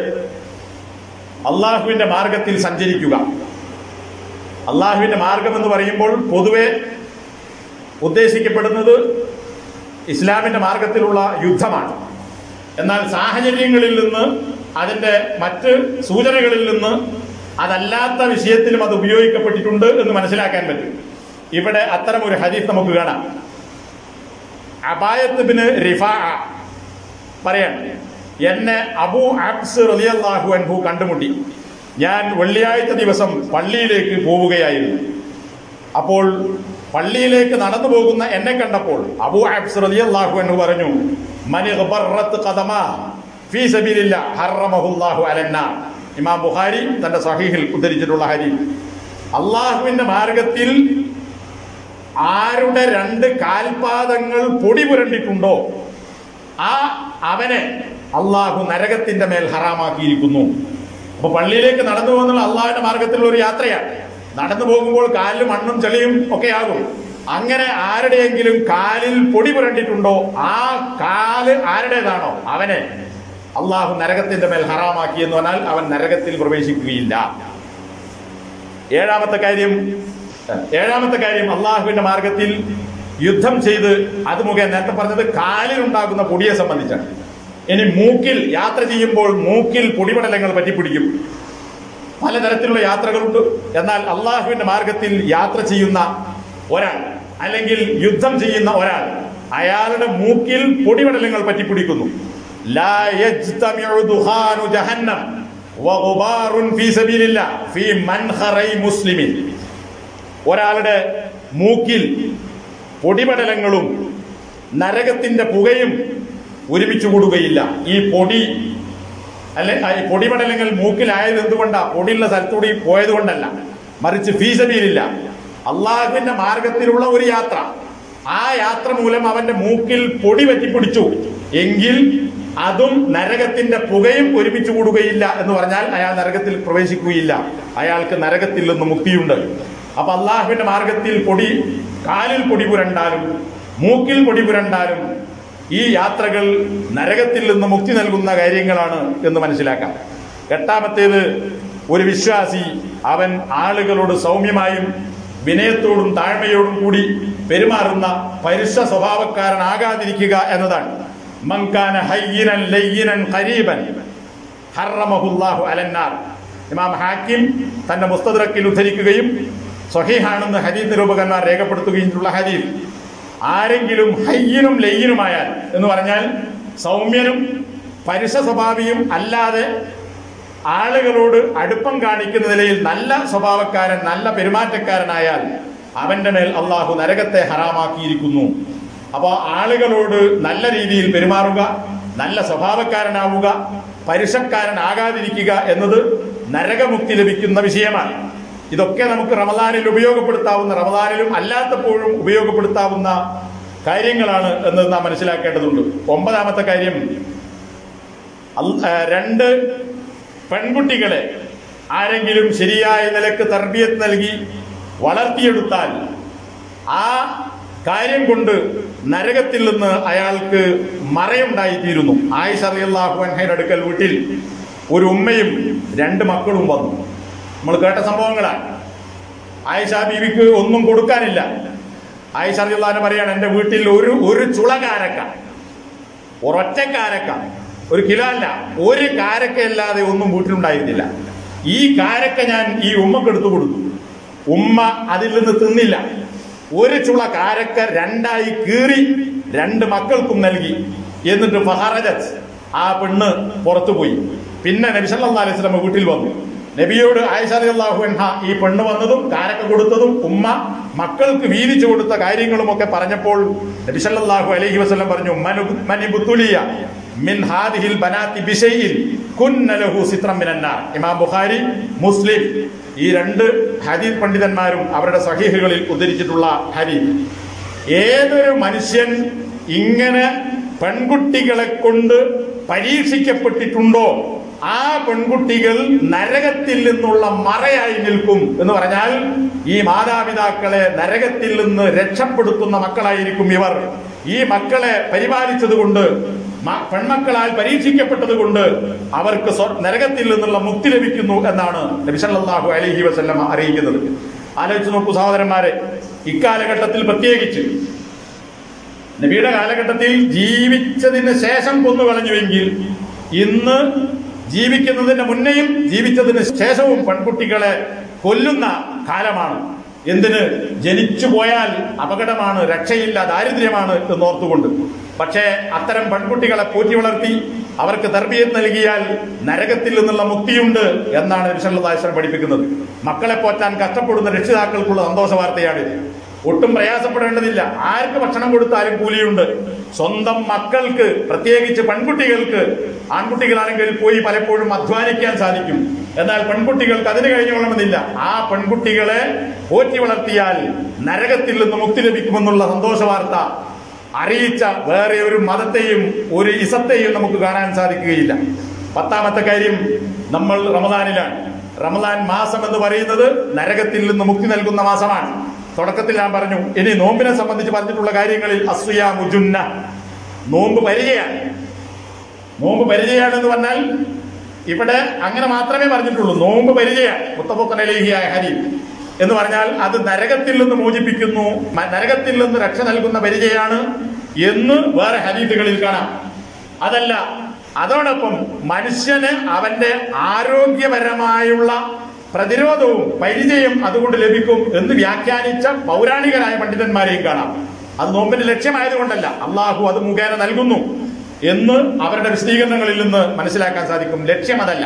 S1: അള്ളാഹുവിന്റെ മാർഗത്തിൽ സഞ്ചരിക്കുക അള്ളാഹുവിന്റെ മാർഗം എന്ന് പറയുമ്പോൾ പൊതുവെ ഉദ്ദേശിക്കപ്പെടുന്നത് ഇസ്ലാമിന്റെ മാർഗത്തിലുള്ള യുദ്ധമാണ് എന്നാൽ സാഹചര്യങ്ങളിൽ നിന്ന് അതിന്റെ മറ്റ് സൂചനകളിൽ നിന്ന് അതല്ലാത്ത വിഷയത്തിലും അത് ഉപയോഗിക്കപ്പെട്ടിട്ടുണ്ട് എന്ന് മനസ്സിലാക്കാൻ പറ്റും ഇവിടെ അത്തരം ഒരു ഹദീസ് നമുക്ക് കാണാം അബായത്തുബിന് റിഫ പറയാണ് എന്നെ അബു ആബ്സ് റളിയല്ലാഹു അൻഹു കണ്ടുമുട്ടി ഞാൻ വെള്ളിയാഴ്ച ദിവസം പള്ളിയിലേക്ക് പോവുകയായിരുന്നു അപ്പോൾ പള്ളിയിലേക്ക് നടന്നു പോകുന്ന എന്നെ കണ്ടപ്പോൾ അബു ആബ്സ് റളിയല്ലാഹു അൻഹു പറഞ്ഞു മനി ഖബറത്ത് ഖദമാ ഫീ സബീലില്ലാ ഹറമഹുല്ലാഹു അലന്നാ ഇമാം ബുഖാരി തന്റെ സഹീഹിൽ ഉദ്ധരിച്ചിട്ടുള്ള ഹദീസ് അള്ളാഹുവിന്റെ മാർഗത്തിൽ ആരുടെ രണ്ട് കാൽപാദങ്ങൾ പൊടി പുരണ്ടിട്ടുണ്ടോ ആ അവനെ അള്ളാഹു നരകത്തിന്റെ മേൽ ഹറാമാക്കിയിരിക്കുന്നു അപ്പൊ പള്ളിയിലേക്ക് നടന്നു പോകുന്നുള്ള അള്ളാഹുവിന്റെ മാർഗത്തിലുള്ള ഒരു യാത്രയാണ് നടന്നു പോകുമ്പോൾ കാലിൽ മണ്ണും ചെളിയും ഒക്കെ ആകും അങ്ങനെ ആരുടെയെങ്കിലും കാലിൽ പൊടി പുരണ്ടിട്ടുണ്ടോ ആ കാല് ആരുടേതാണോ അവനെ അള്ളാഹു നരകത്തിന്റെ മേൽ ഹറാമാക്കി എന്ന് പറഞ്ഞാൽ അവൻ നരകത്തിൽ പ്രവേശിക്കുകയില്ല ഏഴാമത്തെ കാര്യം ഏഴാമത്തെ കാര്യം അള്ളാഹുവിന്റെ മാർഗത്തിൽ യുദ്ധം ചെയ്ത് അത് മുഖേന നേരത്തെ പറഞ്ഞത് കാലിൽ ഉണ്ടാകുന്ന പൊടിയെ സംബന്ധിച്ചാണ് ഇനി മൂക്കിൽ യാത്ര ചെയ്യുമ്പോൾ മൂക്കിൽ പൊടിപടലങ്ങൾ പറ്റിപ്പിടിക്കും പലതരത്തിലുള്ള യാത്രകളുണ്ട് എന്നാൽ അള്ളാഹുവിന്റെ മാർഗത്തിൽ യാത്ര ചെയ്യുന്ന ഒരാൾ അല്ലെങ്കിൽ യുദ്ധം ചെയ്യുന്ന ഒരാൾ അയാളുടെ മൂക്കിൽ പൊടിപടലങ്ങൾ പറ്റിപ്പിടിക്കുന്നു ലാ യജ്തമിഉ ദുഹാനു ജഹന്നം വഗുബാറുൻ ഫീ സബീലില്ലാ ഫീ മൻഖറൈ മുസ്ലിമിൻ ഒരാളുടെ മൂക്കിൽ പൊടിപടലങ്ങളും നരകത്തിന്റെ പുകയും ഒരുമിച്ച് കൂടുകയില്ല ഈ പൊടി അല്ലെ ആ ഈ പൊടിപടലങ്ങൾ മൂക്കിലായത് എന്തുകൊണ്ടാ പൊടിയുള്ള സ്ഥലത്തൂടി പോയത് കൊണ്ടല്ല മറിച്ച് ഫീസബിയിലില്ല അള്ളാഹുവിന്റെ മാർഗത്തിലുള്ള ഒരു യാത്ര ആ യാത്ര മൂലം അവന്റെ മൂക്കിൽ പൊടി പറ്റിപ്പിടിച്ചു എങ്കിൽ അതും നരകത്തിന്റെ പുകയും ഒരുമിച്ച് കൂടുകയില്ല എന്ന് പറഞ്ഞാൽ അയാൾ നരകത്തിൽ പ്രവേശിക്കുകയില്ല അയാൾക്ക് നരകത്തിൽ നിന്ന് മുക്തിയുണ്ട് അപ്പൊ അള്ളാഹുവിന്റെ മാർഗത്തിൽ പൊടി കാലിൽ പൊടി പുരണ്ടാലും മൂക്കിൽ പൊടി പുരണ്ടാലും ഈ യാത്രകൾ നരകത്തിൽ നിന്ന് മുക്തി നൽകുന്ന കാര്യങ്ങളാണ് എന്ന് മനസ്സിലാക്കാം എട്ടാമത്തേത് ഒരു വിശ്വാസി അവൻ ആളുകളോട് സൗമ്യമായും വിനയത്തോടും താഴ്മയോടും കൂടി പെരുമാറുന്ന പരുഷ സ്വഭാവക്കാരനാകാതിരിക്കുക എന്നതാണ് മങ്കാന ഹയ്യിനൻ ലയ്യിനൻ ഖരീബൻ ഹറമഹുല്ലാഹു അലന്നാർ ഇമാം ഹാക്കിം തന്റെ മുസ്തദ്രക്കിൽ ഉദ്ധരിക്കുകയും സ്വഹീഹാണെന്ന് ഹദീസ് നിരൂപകന്മാർ രേഖപ്പെടുത്തുകയും ഹദീസ് ആരെങ്കിലും ഹയ്യനും ലയ്യനുമായാൽ എന്ന് പറഞ്ഞാൽ സൗമ്യനും പരുഷ സ്വഭാവിയും അല്ലാതെ ആളുകളോട് അടുപ്പം കാണിക്കുന്ന നിലയിൽ നല്ല സ്വഭാവക്കാരൻ നല്ല പെരുമാറ്റക്കാരനായാൽ അവന്റെ മേൽ അള്ളാഹു നരകത്തെ ഹറാമാക്കിയിരിക്കുന്നു അപ്പോൾ ആളുകളോട് നല്ല രീതിയിൽ പെരുമാറുക നല്ല സ്വഭാവക്കാരനാവുക പരുഷക്കാരനാകാതിരിക്കുക എന്നത് നരകമുക്തി ലഭിക്കുന്ന വിഷയമാണ് ഇതൊക്കെ നമുക്ക് റമദാനിൽ ഉപയോഗപ്പെടുത്താവുന്ന റമദാനിലും അല്ലാത്തപ്പോഴും ഉപയോഗപ്പെടുത്താവുന്ന കാര്യങ്ങളാണ് എന്ന് നാം മനസ്സിലാക്കേണ്ടതുണ്ട് ഒമ്പതാമത്തെ കാര്യം അൽ- ആ, രണ്ട് പെൺകുട്ടികളെ ആരെങ്കിലും ശരിയായ നിലക്ക് തർബിയത്ത് നൽകി വളർത്തിയെടുത്താൽ ആ കാര്യം കൊണ്ട് നരകത്തിൽ നിന്ന് അയാൾക്ക് മറയുണ്ടായിത്തീരുന്നു ആയിഷ റളിയല്ലാഹു അൻഹയുടെ അടുക്കൽ വീട്ടിൽ ഒരു ഉമ്മയും രണ്ട് മക്കളും വന്നു നമ്മൾ കേട്ട സംഭവങ്ങളാണ് ആയിഷ ബീവിക്ക് ഒന്നും കൊടുക്കാനില്ല ആയിഷ റളിയല്ലാഹു അൻഹ പറയാണ് എന്റെ വീട്ടിൽ ഒരു ഒരു ചുള കാരക്ക ഒരൊറ്റ കാരക്ക ഒരു കിലോ അല്ല ഒരു കാരക്ക അല്ലാതെ ഒന്നും വീട്ടിലുണ്ടായിരുന്നില്ല ഈ കാരക്ക ഞാൻ ഈ ഉമ്മക്ക് എടുത്തു കൊടുത്തു ഉമ്മ അതിൽ നിന്ന് തിന്നില്ല ഒരു ചുള കാരക്ക രണ്ടായി കീറി രണ്ട് മക്കൾക്കും നൽകി എന്നിട്ട് ഫഹറജത്ത് ആ പെണ്ണ് പുറത്തുപോയി പിന്നെ നബി സല്ലല്ലാഹു അലൈഹി വസല്ലം വീട്ടിൽ വന്നു നബിയോട് ആയിഷ റളിയല്ലാഹു അൻഹ ഈ പെണ്ണ് വന്നതും കാരക്ക കൊടുത്തതും ഉമ്മ മക്കൾക്ക് വീതിച്ചു കൊടുത്ത കാര്യങ്ങളും ഒക്കെ പറഞ്ഞപ്പോൾ നബി സല്ലല്ലാഹു അലൈഹി വസല്ലം പറഞ്ഞു മനു മനിബുത്തുലിയ മിൻ ഹാദിഹിൽ ബനാത്തി ബിശൈഇൻ കുന്ന ലഹു സിത്രം മിനന്നാർ ഇമാം ബുഖാരി മുസ്ലിം ഈ രണ്ട് ഹദീസ് പണ്ഡിതന്മാരും അവരുടെ സഹീഹുകളിൽ ഉദ്ധരിച്ചിട്ടുള്ള ഹദീസ് ഏതൊരു മനുഷ്യൻ ഇങ്ങനെ പെൺകുട്ടികളെ കൊണ്ട് പരീക്ഷിക്കപ്പെട്ടിട്ടുണ്ടോ ആ പെൺകുട്ടികൾ നരകത്തിൽ നിന്നുള്ള മറയായി നിൽക്കും എന്ന് പറഞ്ഞാൽ ഈ മാതാപിതാക്കളെ നരകത്തിൽ നിന്ന് രക്ഷപ്പെടുത്തുന്ന മക്കളായിരിക്കും ഇവർ ഈ മക്കളെ പരിപാലിച്ചത് കൊണ്ട് മ- പെൺമക്കളാൽ പരീക്ഷിക്കപ്പെട്ടത് കൊണ്ട് അവർക്ക് സ്വ- നരകത്തിൽ നിന്നുള്ള മുക്തി ലഭിക്കുന്നു എന്നാണ് നബി സല്ലല്ലാഹു അലൈഹി വസല്ലം അറിയിക്കുന്നത് ആലോചിച്ച് നോക്കൂ സഹോദരന്മാരെ ഇക്കാലഘട്ടത്തിൽ പ്രത്യേകിച്ച് നബിയുടെ കാലഘട്ടത്തിൽ ജീവിച്ചതിന് ശേഷം കൊന്നുകളഞ്ഞുവെങ്കിൽ ഇന്ന് ജീവിക്കുന്നതിന് മുന്നെയും ജീവിച്ചതിന് ശേഷവും പെൺകുട്ടികളെ കൊല്ലുന്ന കാലമാണ് എന്തിന് ജനിച്ചു പോയാൽ അപകടമാണ് രക്ഷയില്ല ദാരിദ്ര്യമാണ് എന്നോർത്തുകൊണ്ട് പക്ഷേ അത്തരം പെൺകുട്ടികളെ പോറ്റി വളർത്തി അവർക്ക് തർബീയത്ത് നൽകിയാൽ നരകത്തിൽ നിന്നുള്ള മുക്തിയുണ്ട് എന്നാണ് വിശല്ലാശ്വരം പഠിപ്പിക്കുന്നത് മക്കളെ പോറ്റാൻ കഷ്ടപ്പെടുന്ന രക്ഷിതാക്കൾക്കുള്ള സന്തോഷ വാർത്തയാണിത് ഒട്ടും പ്രയാസപ്പെടേണ്ടതില്ല ആർക്ക് ഭക്ഷണം കൊടുത്താലും കൂലിയുണ്ട് സ്വന്തം മക്കൾക്ക് പ്രത്യേകിച്ച് പെൺകുട്ടികൾക്ക് ആൺകുട്ടികളാണെങ്കിൽ പോയി പലപ്പോഴും അധ്വാനിക്കാൻ സാധിക്കും എന്നാൽ പെൺകുട്ടികൾക്ക് അതിന് കഴിഞ്ഞോളണമെന്നില്ല ആ പെൺകുട്ടികളെ പോറ്റി വളർത്തിയാൽ നരകത്തിൽ നിന്ന് മുക്തി ലഭിക്കുമെന്നുള്ള സന്തോഷ വാർത്ത അറിയിച്ച വേറെ ഒരു മതത്തെയും ഒരു ഇസത്തെയും നമുക്ക് കാണാൻ സാധിക്കുകയില്ല പത്താമത്തെ കാര്യം നമ്മൾ റമദാനിലാണ് റമദാൻ മാസം എന്ന് പറയുന്നത് നരകത്തിൽ നിന്ന് മുക്തി നൽകുന്ന മാസമാണ് തുടക്കത്തിൽ ഞാൻ പറഞ്ഞു ഇനി നോമ്പിനെ സംബന്ധിച്ച് പറഞ്ഞിട്ടുള്ള കാര്യങ്ങളിൽ അസുയ മുജുന്ന നോമ്പ് പരിചയാണ് നോമ്പ് പരിചയാണെന്ന് പറഞ്ഞാൽ ഇവിടെ അങ്ങനെ മാത്രമേ പറഞ്ഞിട്ടുള്ളൂ നോമ്പ് പരിചയാണ് മുത്തപ്പൊക്കനലേഹിയായ ഹരി എന്ന് പറഞ്ഞാൽ അത് നരകത്തിൽ നിന്ന് മോചിപ്പിക്കുന്നു മ- നരകത്തിൽ നിന്ന് രക്ഷ നൽകുന്ന പരിചയാണ് എന്ന് വേറെ ഹരീതുകളിൽ കാണാം അതല്ല അതോടൊപ്പം മനുഷ്യന് അവന്റെ ആരോഗ്യപരമായുള്ള പ്രതിരോധവും പരിചയം അതുകൊണ്ട് ലഭിക്കും എന്ന് വ്യാഖ്യാനിച്ച പൗരാണികരായ പണ്ഡിതന്മാരെയും കാണാം അത് നോമ്പിന്റെ ലക്ഷ്യമായതുകൊണ്ടല്ല അള്ളാഹു അത് മുഖേന നൽകുന്നു എന്ന് അവരുടെ വിശദീകരണങ്ങളിൽ നിന്ന് മനസ്സിലാക്കാൻ സാധിക്കും ലക്ഷ്യം അതല്ല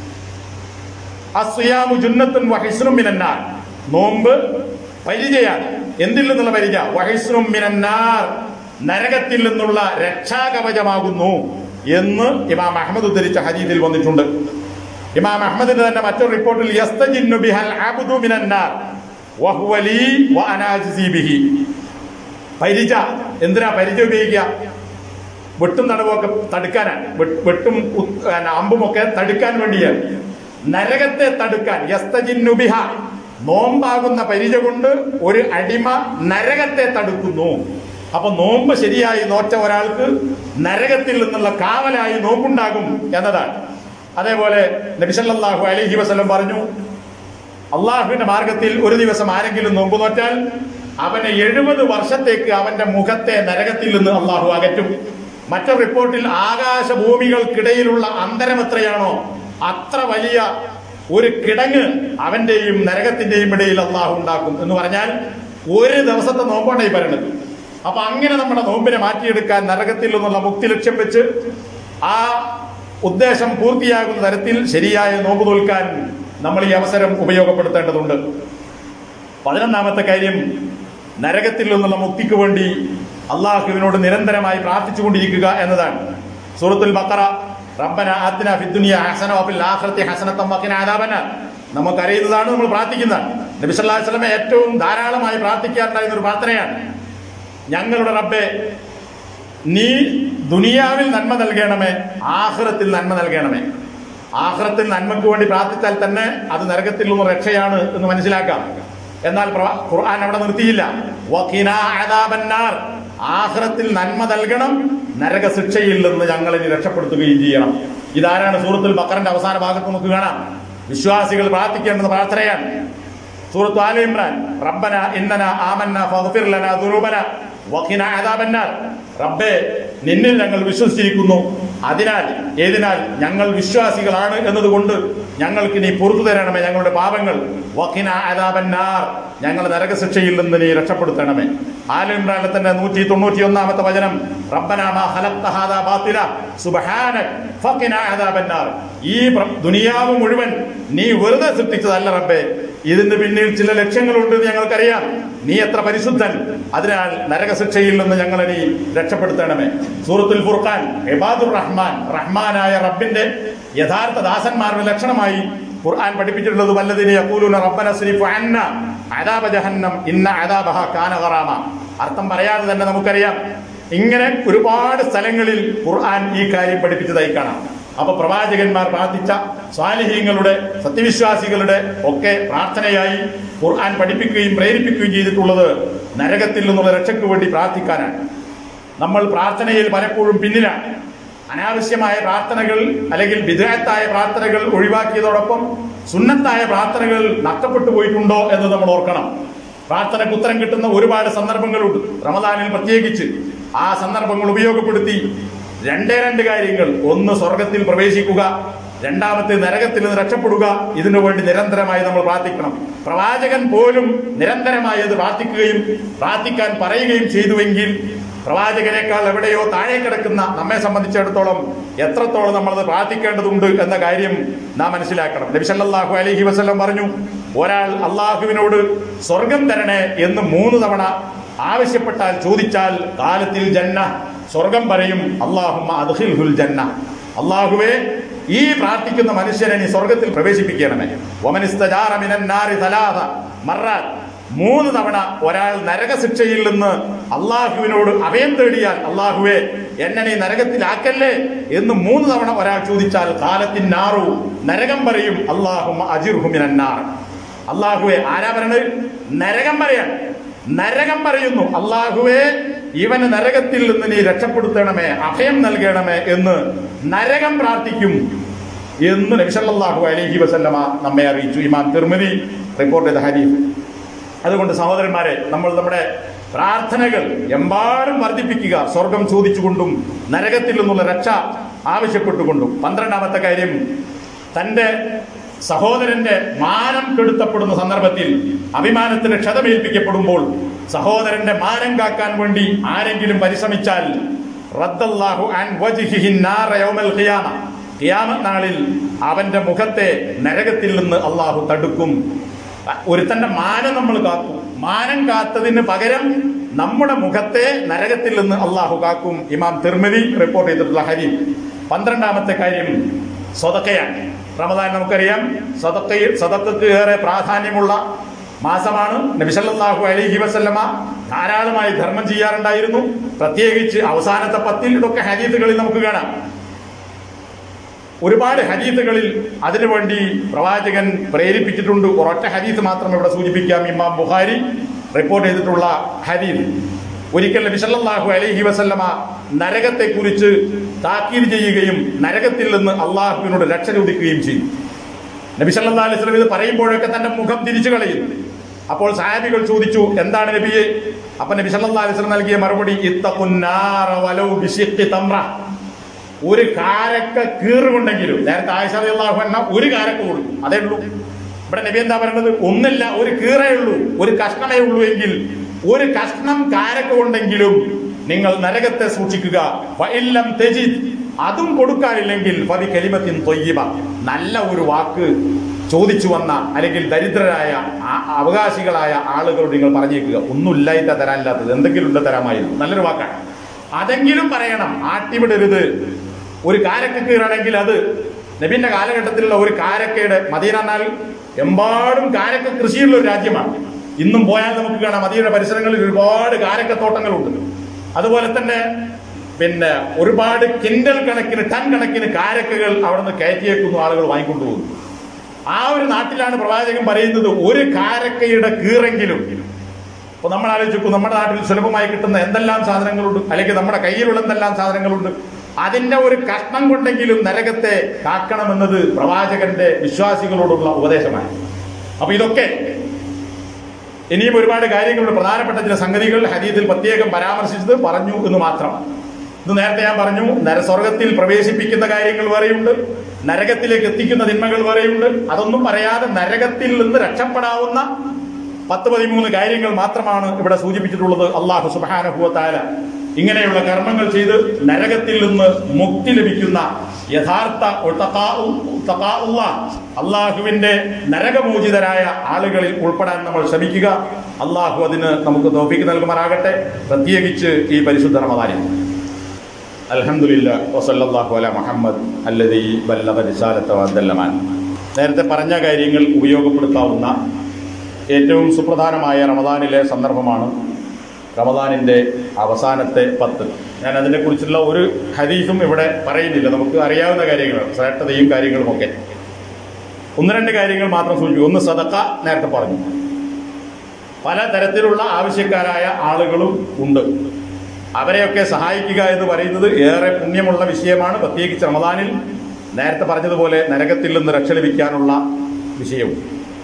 S1: അസ്യാമു ജുന്നത്തുൻ വഹിസ്നും മിനന്നാർ നോമ്പ് പരിചയാണ് എന്തിൽ നിന്നുള്ള പരിചയ വഹിസ്നും മിനന്നാർ നരകത്തിൽ നിന്നുള്ള രക്ഷാകവചമാകുന്നു എന്ന് ഇമാം അഹമ്മദ് ഉദ്ധരിച്ച ഹദീദിൽ വന്നിട്ടുണ്ട് ഇമാം അഹമ്മദിന്റെ തന്നെ മറ്റൊരു റിപ്പോർട്ടിൽ യസ്തജിന്നു ബിഹൽ അബ്ദു മിനന്നാർ വഹുവ ലീ വഅനാ അജ്സി ബിഹി പരിച എന്തിനാ പരിച ഉപയോഗിക്കുക വെട്ടും തടവൊക്കെ തടുക്കാനാണ് വെ- വെട്ടും ഉത്- പിന്നെ അമ്പും ഒക്കെ തടുക്കാൻ വേണ്ടിയാണ് നരകത്തെ തടുക്കാൻ യസ്തജിന്നുബിഹ നോമ്പാകുന്ന പരിച കൊണ്ട് ഒരു അടിമ നരകത്തെ തടുക്കുന്നു അപ്പൊ നോമ്പ് ശരിയായി നോറ്റ ഒരാൾക്ക് നരകത്തിൽ നിന്നുള്ള കാവലായി നോമ്പുണ്ടാകും എന്നതാണ് അതേപോലെ നബിസല്ലാഹു അലഹി വസ്ലം പറഞ്ഞു അള്ളാഹുവിന്റെ മാർഗത്തിൽ ഒരു ദിവസം ആരെങ്കിലും നോമ്പ് നോറ്റാൽ അവനെ എഴുപത് വർഷത്തേക്ക് അവന്റെ മുഖത്തെ നരകത്തിൽ നിന്ന് അള്ളാഹു അകറ്റും മറ്റൊരു റിപ്പോർട്ടിൽ ആകാശഭൂമികൾക്കിടയിലുള്ള അന്തരം എത്രയാണോ അത്ര വലിയ ഒരു കിടങ്ങ് അവന്റെയും നരകത്തിന്റെയും ഇടയിൽ അള്ളാഹു ഉണ്ടാക്കും എന്ന് പറഞ്ഞാൽ ഒരു ദിവസത്തെ നോമ്പാണ് ഈ പറയുന്നത് അപ്പൊ അങ്ങനെ നമ്മുടെ നോമ്പിനെ മാറ്റിയെടുക്കാൻ നരകത്തിൽ നിന്നുള്ള മുക്തി ലക്ഷ്യം വെച്ച് ആ ഉദ്ദേശം പൂർത്തിയാകുന്ന തരത്തിൽ ശരിയായ നോമ്പ് തോൽക്കാൻ നമ്മൾ ഈ അവസരം ഉപയോഗപ്പെടുത്തേണ്ടതുണ്ട് പതിനൊന്നാമത്തെ കാര്യം നരകത്തിൽ നിന്നുള്ള മുക്തിക്ക് വേണ്ടി അള്ളാഹുവിനോട് നിരന്തരമായി പ്രാർത്ഥിച്ചുകൊണ്ടിരിക്കുക എന്നതാണ് സൂറത്തുൽ ബക്കറ റബ്ബന ആത്തിന ഫിദ്ദുനിയ ഹസന വഫിൽ ആഖിറതി ഹസനത്തം വഖിന അദാബന നമുക്കറിയുന്നതാണ് നമ്മൾ പ്രാർത്ഥിക്കുന്നതാണ് നബി സല്ലല്ലാഹു അലൈഹി വസല്ലം ഏറ്റവും ധാരാളമായി പ്രാർത്ഥിക്കാറുണ്ടായിരുന്ന ഒരു പ്രാർത്ഥനയാണ് ഞങ്ങളുടെ റബ്ബെ നീ ദുനിയാവിൽ നന്മ നൽകണമേ ആഹ്റത്തിൽ നന്മ നൽകണമേ ആഹ്റത്തിൽ നന്മയ്ക്ക് വേണ്ടി പ്രാർത്ഥിച്ചാൽ തന്നെ അത് നരകത്തിൽ നിന്ന് രക്ഷയാണ് എന്ന് മനസ്സിലാക്കാം എന്നാൽ പ്രവ- ഖുർആൻ അവിടെ നിർത്തിയില്ല വഖിന അദാബന്നാർ. ആഖിറത്തിൽ നന്മ നൽകണം നരക ശിക്ഷയിൽ നിന്ന് ഞങ്ങളെ നീ രക്ഷപ്പെടുത്തുകയും ചെയ്യണം ഇതാരാണ് സൂറത്തുൽ ബക്കറിന്റെ അവസാന ഭാഗത്ത് നമുക്ക് കാണാം വിശ്വാസികൾ പ്രാർത്ഥിക്കേണ്ടുന്ന പ്രാർത്ഥനയാണ് സൂറത്ത് ആല ഇമ്രാൻ റബ്ബന ഇന്നന ആമന്ന ഫഗ്ഫിർ ലനാ ദുനൂബന വഖിന അദാബന്നാർ റബ്ബേ നിന്നിൽ ഞങ്ങൾ വിശ്വസിച്ചിരിക്കുന്നു അതിനാൽ ഏതിനാൽ ഞങ്ങൾ വിശ്വാസികളാണ് എന്നതുകൊണ്ട് ഞങ്ങൾക്ക് നീ പുറത്തു തരണമേ ഞങ്ങളുടെ പാപങ്ങൾ വഖിന അദാബന്നാർ ഞങ്ങൾ നരകശിക്ഷയിൽ നിന്ന് നീ രക്ഷപ്പെടുത്തണമേ ആല ഇമ്രാനിലെ തന്നെ നൂറ്റി തൊണ്ണൂറ്റി ഒന്നാമത്തെ വചനം റബ്ബന മാ ഖലഖ്ത ഹാദാ ബാത്തില സുബ്ഹാനക ഫഖിന അദാബന്നാർ ഈ പ്ര- ദുനിയാവ് മുഴുവൻ നീ വെറുതെ സൃഷ്ടിച്ചതല്ല റബ്ബേ ഇതിന് പിന്നിൽ ചില ലക്ഷ്യങ്ങളുണ്ടെന്ന് ഞങ്ങൾക്കറിയാം നീ എത്ര പരിശുദ്ധൻ അതിനാൽ നരകശിക്ഷയിൽ നിന്ന് ഞങ്ങളെ നീ രക്ഷപ്പെടുത്തണമേ സൂറത്തുൽ ഫുർഖാൻ ഇബാദുർ റഹ്മാൻ റഹ്മാനായ റബ്ബിന്റെ യഥാർത്ഥ ദാസന്മാരുടെ ലക്ഷണമായി ഖുർആൻ പഠിപ്പിച്ചിട്ടുള്ളത് വല്ലതിനെ യഖൂലുന റബ്ബന സ്രിഫ് അന്ന അദാബ ജഹന്നം ഇന്ന അദാബഹ കാന ഗറാമ അർത്ഥം പറയാതെ തന്നെ നമുക്കറിയാം ഇങ്ങനെ ഒരുപാട് സ്ഥലങ്ങളിൽ ഖുർആൻ ഈ കാര്യം പഠിപ്പിച്ചതായി കാണാം അപ്പൊ പ്രവാചകന്മാർ പ്രാർത്ഥിച്ച സ്വാലിഹ്യങ്ങളുടെ സത്യവിശ്വാസികളുടെ ഒക്കെ പ്രാർത്ഥനയായി ഖുർആൻ പഠിപ്പിക്കുകയും പ്രേരിപ്പിക്കുകയും ചെയ്തിട്ടുള്ളത് നരകത്തിൽ നിന്നുള്ള രക്ഷയ്ക്ക് വേണ്ടി പ്രാർത്ഥിക്കാനാണ് നമ്മൾ പ്രാർത്ഥനയിൽ പലപ്പോഴും പിന്നിലാണ് അനാവശ്യമായ പ്രാർത്ഥനകൾ അല്ലെങ്കിൽ വിധേയത്തായ പ്രാർത്ഥനകൾ ഒഴിവാക്കിയതോടൊപ്പം സുന്നത്തായ പ്രാർത്ഥനകൾ നഷ്ടപ്പെട്ടു പോയിട്ടുണ്ടോ എന്ന് നമ്മൾ ഓർക്കണം പ്രാർത്ഥനയ്ക്ക് ഉത്തരം കിട്ടുന്ന ഒരുപാട് സന്ദർഭങ്ങളുണ്ട് റമദാനിൽ പ്രത്യേകിച്ച് ആ സന്ദർഭങ്ങൾ ഉപയോഗപ്പെടുത്തി രണ്ടേ രണ്ട് കാര്യങ്ങൾ ഒന്ന് സ്വർഗത്തിൽ പ്രവേശിക്കുക രണ്ടാമത്തെ നരകത്തിൽ നിന്ന് രക്ഷപ്പെടുക ഇതിനു വേണ്ടി നിരന്തരമായി നമ്മൾ പ്രാർത്ഥിക്കണം പ്രവാചകൻ പോലും നിരന്തരമായി അത് പ്രാർത്ഥിക്കുകയും പ്രാർത്ഥിക്കാൻ പറയുകയും ചെയ്തുവെങ്കിൽ പ്രവാചകനേക്കാൾ എവിടെയോ താഴെ കിടക്കുന്ന നമ്മെ സംബന്ധിച്ചിടത്തോളം എത്രത്തോളം നമ്മളത് പ്രാർത്ഥിക്കേണ്ടതുണ്ട് എന്ന കാര്യം നാം മനസ്സിലാക്കണം നബി സല്ലല്ലാഹു അലൈഹി വസല്ലം പറഞ്ഞു ഒരാൾ അള്ളാഹുവിനോട് സ്വർഗം തരണേ എന്ന് മൂന്ന് തവണ ആവശ്യപ്പെട്ടാൽ ചോദിച്ചാൽ കാലത്തിൽ ജന്ന സ്വർഗം പറയും അള്ളാഹുമ്മ അദ്ഖിൽഹുൽ ജന്ന അള്ളാഹുവേ ഈ പ്രാർത്ഥിക്കുന്ന മനുഷ്യനെ നീ സ്വർഗത്തിൽ പ്രവേശിപ്പിക്കണമേ ഒമനിസ്തജാറ മിനൻ നാരി സലാഹ മർറാത്ത് മൂന്ന് തവണ ഒരാൾ നരകശിക്ഷയിൽ നിന്ന് അള്ളാഹുവിനോട് അഭയം തേടിയാൽ അള്ളാഹുവെ എന്നെ നീ നരകത്തിലാക്കല്ലേ എന്ന് മൂന്ന് തവണ ഒരാൾ ചോദിച്ചാൽ കാലത്തിൻ നാറു നരകം പറയും അള്ളാഹും അജിർഹുമിനാർ അള്ളാഹുവെ ആരാ പറയണത് നരകം പറയാൻ നരകം പറയുന്നു അള്ളാഹുവെ ഇവന് നരകത്തിൽ നിന്ന് നീ രക്ഷപ്പെടുത്തണമേ അഭയം നൽകണമേ എന്ന് നരകം പ്രാർത്ഥിക്കും എന്ന് നബിസല്ലാഹു അലൈഹി വസല്ലമ നമ്മെ അറിയിച്ചു ഇമാം തിർമിതി റിപ്പോർട്ട് ചെയ്ത ഹരീഫ് അതുകൊണ്ട് സഹോദരന്മാരെ നമ്മൾ നമ്മുടെ പ്രാർത്ഥനകൾ എമ്പാടും വർദ്ധിപ്പിക്കുക സ്വർഗം ചോദിച്ചുകൊണ്ടും നരകത്തിൽ നിന്നുള്ള രക്ഷ ആവശ്യപ്പെട്ടുകൊണ്ടും പന്ത്രണ്ടാമത്തെ കാര്യം തന്റെ സഹോദരന്റെ മാനം കെടുത്തപ്പെടുന്ന സന്ദർഭത്തിൽ അഭിമാനത്തിന് ക്ഷതമേൽപ്പിക്കപ്പെടുമ്പോൾ സഹോദരന്റെ മാനം കാക്കാൻ വേണ്ടി ആരെങ്കിലും പരിശ്രമിച്ചാൽ റദ്ദല്ലാഹു അൻ വജ്ഹിഹി നാറ യൗമൽ ഖിയാമ ഖിയാമത്ത് നാളിൽ അവന്റെ മുഖത്തെ നരകത്തിൽ നിന്ന് അള്ളാഹു തടുക്കും ഒരുത്തന്റെ മാനം നമ്മൾ കാക്കും മാനം കാത്തതിന് പകരം നമ്മുടെ മുഖത്തെ നരകത്തിൽ നിന്ന് അള്ളാഹു കാക്കും ഇമാം തിർമതി റിപ്പോർട്ട് ചെയ്തിട്ടുള്ള ഹരി പന്ത്രണ്ടാമത്തെ കാര്യം സ്വതക്കയാണ് റമദാൻ നമുക്കറിയാം സ്വതക്കയിൽ സ്വതക്കക്ക് ഏറെ പ്രാധാന്യമുള്ള മാസമാണ് നബിസല്ലാഹു അലൈഹി വസല്ലമ ധാരാളമായി ധർമ്മം ചെയ്യാറുണ്ടായിരുന്നു പ്രത്യേകിച്ച് അവസാനത്തെ പത്തിൽ ഇതൊക്കെ ഹരീതുകളിൽ നമുക്ക് കാണാം ഒരുപാട് ഹദീസുകളിൽ അതിനുവേണ്ടി പ്രവാചകൻ പ്രേരിപ്പിച്ചിട്ടുണ്ട് ഒരൊറ്റ ഹദീസ് മാത്രം ഇവിടെ സൂചിപ്പിക്കാം ഇമാം ബുഖാരി റിപ്പോർട്ട് ചെയ്തിട്ടുള്ള ഹദീസ് ഒരിക്കൽ നബി സല്ലല്ലാഹു അലൈഹി വസല്ലമ നരകത്തെക്കുറിച്ച് താക്കീത് ചെയ്യുകയും നരകത്തിൽ നിന്ന് അള്ളാഹുവിനോട് രക്ഷ ചോദിക്കുകയും ചെയ്തു നബി സല്ലല്ലാഹു അലൈഹി വസല്ലം ഇത് പറയുമ്പോഴൊക്കെ തന്റെ മുഖം തിരിച്ചു കളയുന്നു അപ്പോൾ സാഹിബികൾ ചോദിച്ചു എന്താണ് നബിയെ അപ്പൊ നബി സല്ലല്ലാഹു അലൈഹി വസല്ലം നൽകിയ മറുപടി ഇത്തഖുന്നാറ വലൗ ബിശിഖ്ഖി തംറ ഒരു കാരക്ക കീറുകൊണ്ടെങ്കിലും നേരത്തെ ആയിഷ റളിയല്ലാഹു അൻഹ ഒരു കാരക്ക കൊടുക്കും അതേ ഉള്ളൂ ഇവിടെ നബി എന്താ പറയുന്നത് ഒന്നില്ല ഒരു കീറേ ഉള്ളൂ ഒരു കഷ്ണമേ ഉള്ളൂ എങ്കിൽ ഒരു കഷ്ണം കാരക്ക കൊണ്ടെങ്കിലും നിങ്ങൾ നരകത്തെ സൂക്ഷിക്കുക വഇല്ലം തജിദ് അതും കൊടുക്കാനില്ലെങ്കിൽ പതി കലിമത്തിൻ തൊയ്യബ നല്ല ഒരു വാക്ക് ചോദിച്ചു വന്ന അല്ലെങ്കിൽ ദരിദ്രരായ ആ- അവകാശികളായ ആളുകളോട് നിങ്ങൾ പറഞ്ഞേക്കുക ഒന്നുമില്ലായിട്ട തരാനില്ലാത്തത് എന്തെങ്കിലും ഉണ്ട് തരാമായിരുന്നു നല്ലൊരു വാക്കാണ് അതെങ്കിലും പറയണം ആട്ടിവിടരുത് ഒരു കാരക്ക കീറാണെങ്കിൽ അത് നബിന്റെ കാലഘട്ടത്തിലുള്ള ഒരു കാരക്കയുടെ മദീന എന്നാൽ എമ്പാടും കാരക്ക കൃഷിയുള്ള ഒരു രാജ്യമാണ് ഇന്നും പോയാൽ നമുക്ക് കാണാം മദീനയുടെ പരിസരങ്ങളിൽ ഒരുപാട് കാരക്കത്തോട്ടങ്ങളുണ്ട് അതുപോലെ തന്നെ പിന്നെ ഒരുപാട് കിൻഡൽ കണക്കിന് ടൺ കണക്കിന് കാരക്കകൾ അവിടെ നിന്ന് കയറ്റിയേക്കുന്നു ആളുകൾ വാങ്ങിക്കൊണ്ടുപോകുന്നു ആ ഒരു നാട്ടിലാണ് പ്രവാചകൻ പറയുന്നത് ഒരു കാരക്കയുടെ കീറെങ്കിലും അപ്പൊ നമ്മൾ ആലോചിക്കും നമ്മുടെ നാട്ടിൽ സുലഭമായി കിട്ടുന്ന എന്തെല്ലാം സാധനങ്ങളുണ്ട് അല്ലെങ്കിൽ നമ്മുടെ കയ്യിലുള്ള എന്തെല്ലാം സാധനങ്ങളുണ്ട് അതിന്റെ ഒരു കഷ്ണം കൊണ്ടെങ്കിലും നരകത്തെ കാക്കണമെന്നത് പ്രവാചകന്റെ വിശ്വാസികളോടുള്ള ഉപദേശമാണ് അപ്പൊ ഇതൊക്കെ ഇനിയും ഒരുപാട് കാര്യങ്ങളുണ്ട് പ്രധാനപ്പെട്ട ചില സംഗതികൾ ഹദീത്തിൽ പ്രത്യേകം പരാമർശിച്ചത് പറഞ്ഞു എന്ന് മാത്രം ഇത് നേരത്തെ ഞാൻ പറഞ്ഞു നരസ്വർഗത്തിൽ പ്രവേശിപ്പിക്കുന്ന കാര്യങ്ങൾ വേറെയുണ്ട് നരകത്തിലേക്ക് എത്തിക്കുന്ന തിന്മകൾ വേറെയുണ്ട് അതൊന്നും പറയാതെ നരകത്തിൽ നിന്ന് രക്ഷപ്പെടാവുന്ന പത്ത് പതിമൂന്ന് കാര്യങ്ങൾ മാത്രമാണ് ഇവിടെ സൂചിപ്പിച്ചിട്ടുള്ളത് അള്ളാഹു സുബാനുഭവത്താല ഇങ്ങനെയുള്ള കർമ്മങ്ങൾ ചെയ്ത് നരകത്തിൽ നിന്ന് മുക്തി ലഭിക്കുന്ന യഥാർത്ഥ ഉത്തഖാഉ- ഉത്തഖാഉള്ള അള്ളാഹുവിന്റെ നരകമോചിതരായ ആളുകളിൽ ഉൾപ്പെടാൻ നമ്മൾ ശ്രമിക്കുക അള്ളാഹു അതിന് നമുക്ക് തോഫിക്ക് നൽകുമാറാകട്ടെ പ്രത്യേകിച്ച് ഈ പരിശുദ്ധ റമദാനിൽ അൽഹംദുലില്ല വസല്ലല്ലാഹു അല മുഹമ്മദ് അല്ലദീ ബല്ലഗ റിസാലത വദല്ലമാൻ നേരത്തെ പറഞ്ഞ കാര്യങ്ങൾ ഉപയോഗപ്പെടുത്താവുന്ന ഏറ്റവും സുപ്രധാനമായ റമദാനിലെ സന്ദർഭമാണ് റമദാനിന്റെ അവസാനത്തെ പത്ത് ഞാൻ അതിനെക്കുറിച്ചുള്ള ഒരു ഹദീസും ഇവിടെ പറയുന്നില്ല നമുക്ക് അറിയാവുന്ന കാര്യങ്ങളാണ് ശ്രേഷ്ഠതയും കാര്യങ്ങളും ഒക്കെ ഒന്ന് രണ്ട് കാര്യങ്ങൾ മാത്രം സൂചിപ്പിക്കും ഒന്ന് സദക്ക നേരത്തെ പറഞ്ഞു പല തരത്തിലുള്ള ആവശ്യക്കാരായ ആളുകളും ഉണ്ട് അവരെയൊക്കെ സഹായിക്കുക എന്ന് പറയുന്നത് ഏറെ പുണ്യമുള്ള വിഷയമാണ് പ്രത്യേകിച്ച് റമദാനിൽ നേരത്തെ പറഞ്ഞതുപോലെ നരകത്തിൽ നിന്ന് രക്ഷ ലഭിക്കാനുള്ള വിഷയവും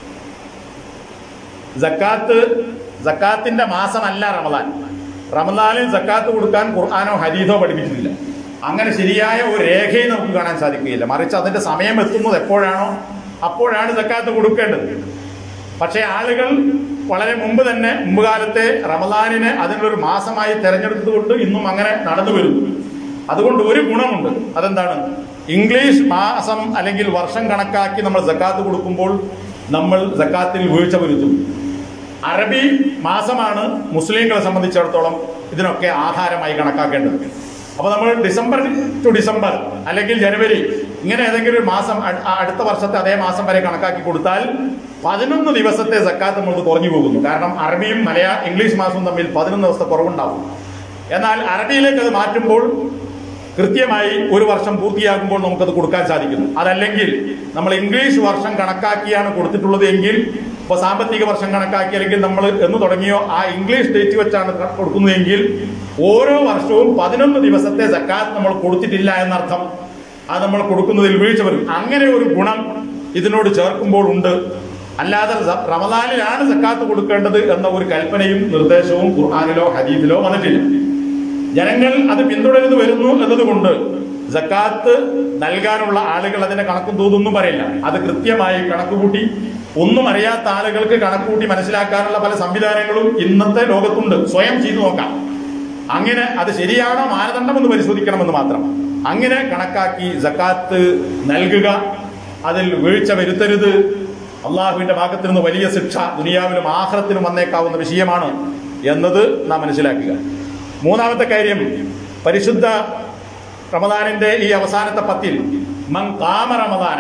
S1: ജക്കാത്ത് ജക്കാത്തിന്റെ മാസമല്ല റമദാൻ റമദാനിൽ ജക്കാത്ത് കൊടുക്കാൻ ഖുർആാനോ ഹദീസോ പഠിപ്പിച്ചിട്ടില്ല അങ്ങനെ ശരിയായ ഒരു രേഖയും നമുക്ക് കാണാൻ സാധിക്കുകയില്ല മറിച്ച് അതിന്റെ സമയം എത്തുന്നത് എപ്പോഴാണോ അപ്പോഴാണ് ജക്കാത്ത് കൊടുക്കേണ്ടത് പക്ഷേ ആളുകൾ വളരെ മുമ്പ് തന്നെ മുമ്പ് കാലത്തെ റമദാനിനെ അതിനൊരു മാസമായി തെരഞ്ഞെടുത്തുകൊണ്ട് ഇന്നും അങ്ങനെ നടന്നു വരുന്നു അതുകൊണ്ട് ഒരു ഗുണമുണ്ട് അതെന്താണ് ഇംഗ്ലീഷ് മാസം അല്ലെങ്കിൽ വർഷം കണക്കാക്കി നമ്മൾ ജക്കാത്ത് കൊടുക്കുമ്പോൾ നമ്മൾ ജക്കാത്തിൽ വീഴ്ച വരുത്തും അറബി മാസമാണ് മുസ്ലിങ്ങളെ സംബന്ധിച്ചിടത്തോളം ഇതിനൊക്കെ ആധാരമായി കണക്കാക്കേണ്ടത് അപ്പൊ നമ്മൾ ഡിസംബർ ടു ഡിസംബർ അല്ലെങ്കിൽ ജനുവരി ഇങ്ങനെ ഏതെങ്കിലും ഒരു മാസം അ- അടുത്ത വർഷത്തെ അതേ മാസം വരെ കണക്കാക്കി കൊടുത്താൽ പതിനൊന്ന് ദിവസത്തെ സക്കാത്ത് നമ്മൾക്ക് കുറഞ്ഞു പോകുന്നു കാരണം അറബിയും മലയാ ഇംഗ്ലീഷ് മാസവും തമ്മിൽ പതിനൊന്ന് ദിവസത്തെ കുറവുണ്ടാവും എന്നാൽ അറബിയിലേക്ക് അത് മാറ്റുമ്പോൾ കൃത്യമായി ഒരു വർഷം പൂർത്തിയാകുമ്പോൾ നമുക്കത് കൊടുക്കാൻ സാധിക്കുന്നു അതല്ലെങ്കിൽ നമ്മൾ ഇംഗ്ലീഷ് വർഷം കണക്കാക്കിയാണ് കൊടുത്തിട്ടുള്ളത് എങ്കിൽ ഇപ്പൊ സാമ്പത്തിക വർഷം കണക്കാക്കി അല്ലെങ്കിൽ നമ്മൾ എന്ന് തുടങ്ങിയോ ആ ഇംഗ്ലീഷ് ഡേറ്റ് വെച്ചാണ് ക- കൊടുക്കുന്നതെങ്കിൽ ഓരോ വർഷവും പതിനൊന്ന് ദിവസത്തെ സക്കാത്ത് നമ്മൾ കൊടുത്തിട്ടില്ല എന്നർത്ഥം അത് നമ്മൾ കൊടുക്കുന്നതിൽ വീഴ്ച വരും അങ്ങനെ ഒരു ഗുണം ഇതിനോട് ചേർക്കുമ്പോൾ ഉണ്ട് അല്ലാതെ സ- റമദാനിലാണ് സക്കാത്ത് കൊടുക്കേണ്ടത് എന്ന ഒരു കൽപ്പനയും നിർദ്ദേശവും ഖുർആാനിലോ ഹദീദിലോ വന്നിട്ടില്ല ജനങ്ങൾ അത് പിന്തുടരുന്നു വരുന്നു എന്നതുകൊണ്ട് ജക്കാത്ത് നൽകാനുള്ള ആളുകൾ അതിന്റെ കണക്കും തോതൊന്നും പറയില്ല അത് കൃത്യമായി കണക്കുകൂട്ടി ഒന്നും അറിയാത്ത ആളുകൾക്ക് കണക്കുകൂട്ടി മനസ്സിലാക്കാനുള്ള പല സംവിധാനങ്ങളും ഇന്നത്തെ ലോകത്തുണ്ട് സ്വയം ചെയ്തു നോക്കാം അങ്ങനെ അത് ശരിയാണോ മാനദണ്ഡം എന്ന് പരിശോധിക്കണമെന്ന് മാത്രം അങ്ങനെ കണക്കാക്കി ജക്കാത്ത് നൽകുക അതിൽ വീഴ്ച വരുത്തരുത് അള്ളാഹുവിന്റെ ഭാഗത്തു നിന്ന് വലിയ ശിക്ഷ ദുനിയാവിലും ആഹ്റത്തിലും വന്നേക്കാവുന്ന വിഷയമാണ് എന്നത് നാം മനസ്സിലാക്കുക മൂന്നാമത്തെ കാര്യം പരിശുദ്ധ റമദാനിന്റെ ഈ അവസാനത്തെ പത്തിൽ മൻ കാമ റമദാന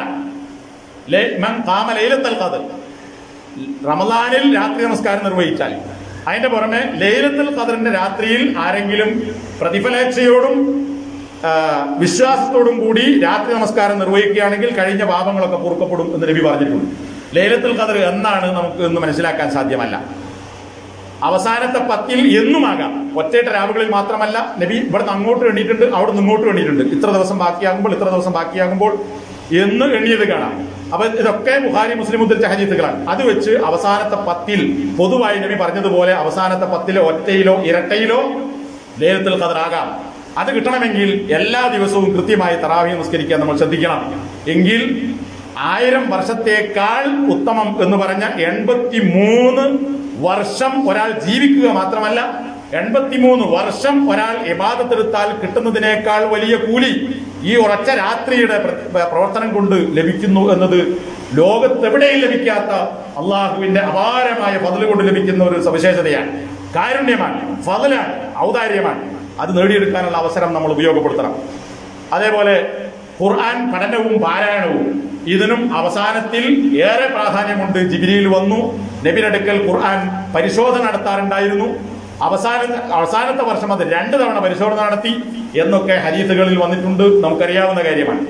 S1: ലേ- മൻ കാമ ലൈലത്തൽ ഖദർ റമദാനിൽ രാത്രി നമസ്കാരം നിർവഹിച്ചാൽ അതിന്റെ പുറമെ ലൈലത്തുൽ ഖദറിന്റെ രാത്രിയിൽ ആരെങ്കിലും പ്രതിഫലേച്ഛയോടും ആ, വിശ്വാസത്തോടും കൂടി രാത്രി നമസ്കാരം നിർവഹിക്കുകയാണെങ്കിൽ കഴിഞ്ഞ പാപങ്ങളൊക്കെ പൊറുക്കപ്പെടും എന്ന് നബി പറഞ്ഞിട്ടുണ്ട് ലൈലത്തുൽ ഖദർ എന്നാണ് നമുക്ക് എന്ന് മനസ്സിലാക്കാൻ സാധ്യമല്ല അവസാനത്തെ പത്തിൽ എന്നുമാകാം ഒറ്റയിട്ട രാവുകളിൽ മാത്രമല്ല നബി ഇവിടുന്ന് അങ്ങോട്ട് എണ്ണിയിട്ടുണ്ട് അവിടെ നിന്ന് ഇങ്ങോട്ട് എണ്ണിയിട്ടുണ്ട് ഇത്ര ദിവസം ബാക്കിയാകുമ്പോൾ ഇത്ര ദിവസം ബാക്കിയാകുമ്പോൾ എന്ന് എണ്ണിയത് കാണാം അപ്പൊ ഇതൊക്കെ ബുഹാരി മുസ്ലിം ഉദ്ധരിച്ച ഹദീസുകളാണ് അത് വെച്ച് അവസാനത്തെ പത്തിൽ പൊതുവായി നബി പറഞ്ഞതുപോലെ അവസാനത്തെ പത്തിലോ ഒറ്റയിലോ ഇരട്ടയിലോ ലേലത്തിൽ ഖദറാകാം അത് കിട്ടണമെങ്കിൽ എല്ലാ ദിവസവും കൃത്യമായി തറാവി നമസ്കരിക്കാൻ നമ്മൾ ശ്രദ്ധിക്കണം എങ്കിൽ ആയിരം വർഷത്തേക്കാൾ ഉത്തമം എന്ന് പറഞ്ഞ എൺപത്തി മൂന്ന് വർഷം ഒരാൾ ജീവിക്കുക മാത്രമല്ല എൺപത്തിമൂന്ന് വർഷം ഒരാൾ ഇബാദത്തെടുത്താൽ കിട്ടുന്നതിനേക്കാൾ വലിയ കൂലി ഈ ഉറച്ച രാത്രിയുടെ പ്ര- പ്രവർത്തനം കൊണ്ട് ലഭിക്കുന്നു എന്നത് ലോകത്തെവിടെയും ലഭിക്കാത്ത അള്ളാഹുവിന്റെ അപാരമായ ഫതിൽ കൊണ്ട് ലഭിക്കുന്ന ഒരു സവിശേഷതയാണ് കാരുണ്യമാണ് ഫതിലാണ് ഔദാര്യമാണ് അത് നേടിയെടുക്കാനുള്ള അവസരം നമ്മൾ ഉപയോഗപ്പെടുത്തണം അതേപോലെ ഖുർആൻ പഠനവും പാരായണവും ഇതിനും അവസാനത്തിൽ ഏറെ പ്രാധാന്യമുണ്ട് ജിബിരിയിൽ വന്നു നബിനടുക്കൽ ഖുർആൻ പരിശോധന നടത്താറുണ്ടായിരുന്നു അവസാന അവസാനത്തെ വർഷം അത് രണ്ട് തവണ പരിശോധന നടത്തി എന്നൊക്കെ ഹരീസുകളിൽ വന്നിട്ടുണ്ട് നമുക്കറിയാവുന്ന കാര്യമാണ്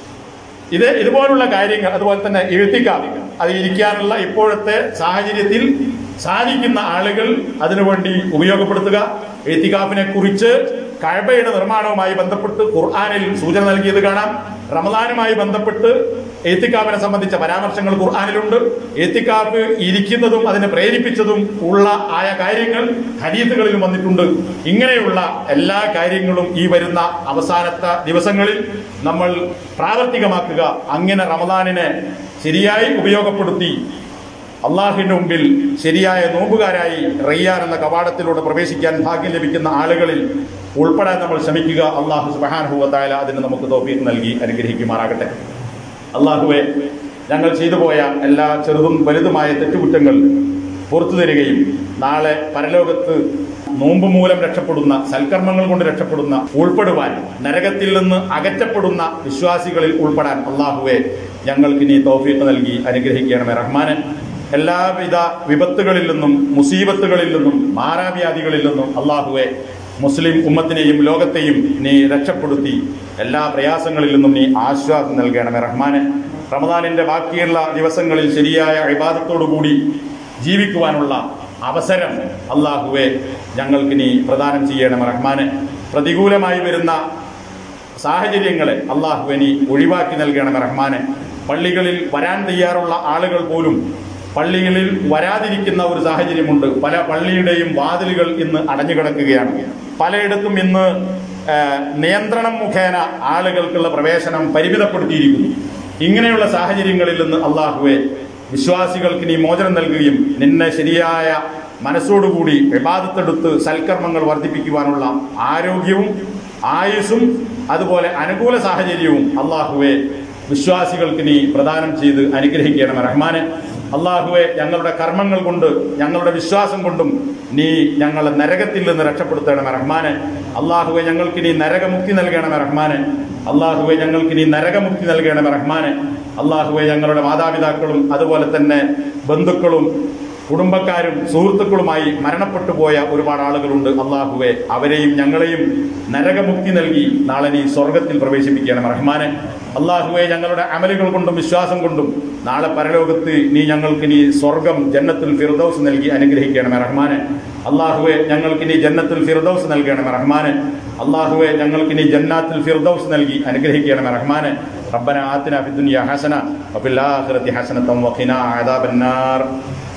S1: ഇത് ഇതുപോലുള്ള കാര്യങ്ങൾ അതുപോലെ തന്നെ എഴുത്തിക്കാം അത് ഇരിക്കാനുള്ള ഇപ്പോഴത്തെ സാഹചര്യത്തിൽ സാധിക്കുന്ന ആളുകൾ അതിനുവേണ്ടി ഉപയോഗപ്പെടുത്തുക എഴുത്തിക്കാഫിനെ കുറിച്ച് കഴബയുടെ നിർമ്മാണവുമായി ബന്ധപ്പെട്ട് ഖുർആാനിൽ സൂചന നൽകിയത് കാണാം റമദാനുമായി ബന്ധപ്പെട്ട് എത്തിക്കാഫിനെ സംബന്ധിച്ച പരാമർശങ്ങൾ ഖുർആാനിലുണ്ട് എത്തിക്കാഫ് ഇരിക്കുന്നതും അതിനെ പ്രേരിപ്പിച്ചതും ഉള്ള ആയ കാര്യങ്ങൾ ഹരീത്തുകളിലും വന്നിട്ടുണ്ട് ഇങ്ങനെയുള്ള എല്ലാ കാര്യങ്ങളും ഈ വരുന്ന അവസാനത്തെ ദിവസങ്ങളിൽ നമ്മൾ പ്രാവർത്തികമാക്കുക അങ്ങനെ റമദാനിനെ ശരിയായി ഉപയോഗപ്പെടുത്തി അള്ളാഹുവിന്റെ മുമ്പിൽ ശരിയായ നോമ്പുകാരായി റയ്യാൻ എന്ന കവാടത്തിലൂടെ പ്രവേശിക്കാൻ ഭാഗ്യം ലഭിക്കുന്ന ആളുകളിൽ ഉൾപ്പെടാൻ നമ്മൾ ശ്രമിക്കുക അള്ളാഹു സുബാനുഭവത്തായ അതിന് നമുക്ക് തോഫീക്ക് നൽകി അനുഗ്രഹിക്കുമാറാകട്ടെ അള്ളാഹുവെ ഞങ്ങൾ ചെയ്തു പോയ എല്ലാ ചെറുതും വലുതുമായ തെറ്റുകുറ്റങ്ങൾ പുറത്തു തരികയും നാളെ പരലോകത്ത് നോമ്പ് മൂലം രക്ഷപ്പെടുന്ന സൽക്കർമ്മങ്ങൾ കൊണ്ട് രക്ഷപ്പെടുന്ന ഉൾപ്പെടുവാൻ നരകത്തിൽ നിന്ന് അകറ്റപ്പെടുന്ന വിശ്വാസികളിൽ ഉൾപ്പെടാൻ അള്ളാഹുവെ ഞങ്ങൾക്ക് നീ തോഫീക്ക് നൽകി അനുഗ്രഹിക്കണമേ റഹ്മാനെ എല്ലാവിധ വിപത്തുകളിൽ നിന്നും മുസീബത്തുകളിൽ നിന്നും മാരാവ്യാധികളിൽ നിന്നും അള്ളാഹുവെ മുസ്ലിം ഉമ്മത്തിനെയും ലോകത്തെയും നീ രക്ഷപ്പെടുത്തി എല്ലാ പ്രയാസങ്ങളിൽ നിന്നും നീ ആശ്വാസം നൽകണമേ റഹ്മാനെ റമദാനിന്റെ ബാക്കിയുള്ള ദിവസങ്ങളിൽ ശരിയായ ഇബാദത്തോടുകൂടി ജീവിക്കുവാനുള്ള അവസരം അള്ളാഹുവെ ഞങ്ങൾക്ക് നീ പ്രദാനം ചെയ്യണമേ റഹ്മാനെ പ്രതികൂലമായി വരുന്ന സാഹചര്യങ്ങളെ അള്ളാഹുവെ നീ ഒഴിവാക്കി നൽകണമേ റഹ്മാനെ പള്ളികളിൽ വരാൻ തയ്യാറുള്ള ആളുകൾ പോലും പള്ളികളിൽ വരാതിരിക്കുന്ന ഒരു സാഹചര്യമുണ്ട് പല പള്ളിയുടെയും വാതിലുകൾ ഇന്ന് അടഞ്ഞു കിടക്കുകയാണ് പലയിടത്തും ഇന്ന് ആ, നിയന്ത്രണം മുഖേന ആളുകൾക്കുള്ള പ്രവേശനം പരിമിതപ്പെടുത്തിയിരിക്കുന്നു ഇങ്ങനെയുള്ള സാഹചര്യങ്ങളിൽ നിന്ന് അള്ളാഹുവെ വിശ്വാസികൾക്ക് നീ മോചനം നൽകുകയും നിന്നെ ശരിയായ മനസ്സോടുകൂടി വിവാദത്തെടുത്ത് സൽക്കർമ്മങ്ങൾ വർദ്ധിപ്പിക്കുവാനുള്ള ആരോഗ്യവും ആയുസ്സും അതുപോലെ അനുകൂല സാഹചര്യവും അള്ളാഹുവെ വിശ്വാസികൾക്ക് നീ പ്രദാനം ചെയ്ത് അനുഗ്രഹിക്കണം റഹ്മാനെ അള്ളാഹുവെ ഞങ്ങളുടെ കർമ്മങ്ങൾ കൊണ്ട് ഞങ്ങളുടെ വിശ്വാസം കൊണ്ടും നീ ഞങ്ങളെ നരകത്തിൽ നിന്ന് രക്ഷപ്പെടുത്തണമേ റഹ്മാനെ അള്ളാഹുവെ ഞങ്ങൾക്ക് നീ നരകമുക്തി നൽകണമേ റഹ്മാനെ അള്ളാഹുവെ ഞങ്ങൾക്ക് നീ നരകമുക്തി നൽകണമേ റഹ്മാനെ അള്ളാഹുവെ ഞങ്ങളുടെ മാതാപിതാക്കളും അതുപോലെ തന്നെ ബന്ധുക്കളും കുടുംബക്കാരും സുഹൃത്തുക്കളുമായി മരണപ്പെട്ടു പോയ ഒരുപാട് ആളുകളുണ്ട് അള്ളാഹുവെ അവരെയും ഞങ്ങളെയും നരകമുക്തി നൽകി നാളെ നീ സ്വർഗത്തിൽ പ്രവേശിപ്പിക്കണം റഹ്മാനെ അള്ളാഹുവെ ഞങ്ങളുടെ അമലുകൾ കൊണ്ടും വിശ്വാസം കൊണ്ടും നാളെ പരലോകത്ത് നീ ഞങ്ങൾക്ക് നീ സ്വർഗം ജന്നത്തിൽ ഫിർദൌസ് നൽകി അനുഗ്രഹിക്കണമേ റഹ്മാനെ അള്ളാഹുവെ ഞങ്ങൾക്ക് നീ ജന്നത്തിൽ ഫിർദൌസ് നൽകണമേ റഹ്മാനെ അള്ളാഹുവെ ഞങ്ങൾക്ക് നീ ജന്നാത്തിൽ ഫിർദൌസ് നൽകി അനുഗ്രഹിക്കണമേ റഹ്മാനെ ربنا آتنا في الدنيا حسنة وفي الآخرة حسنة وقنا عذاب النار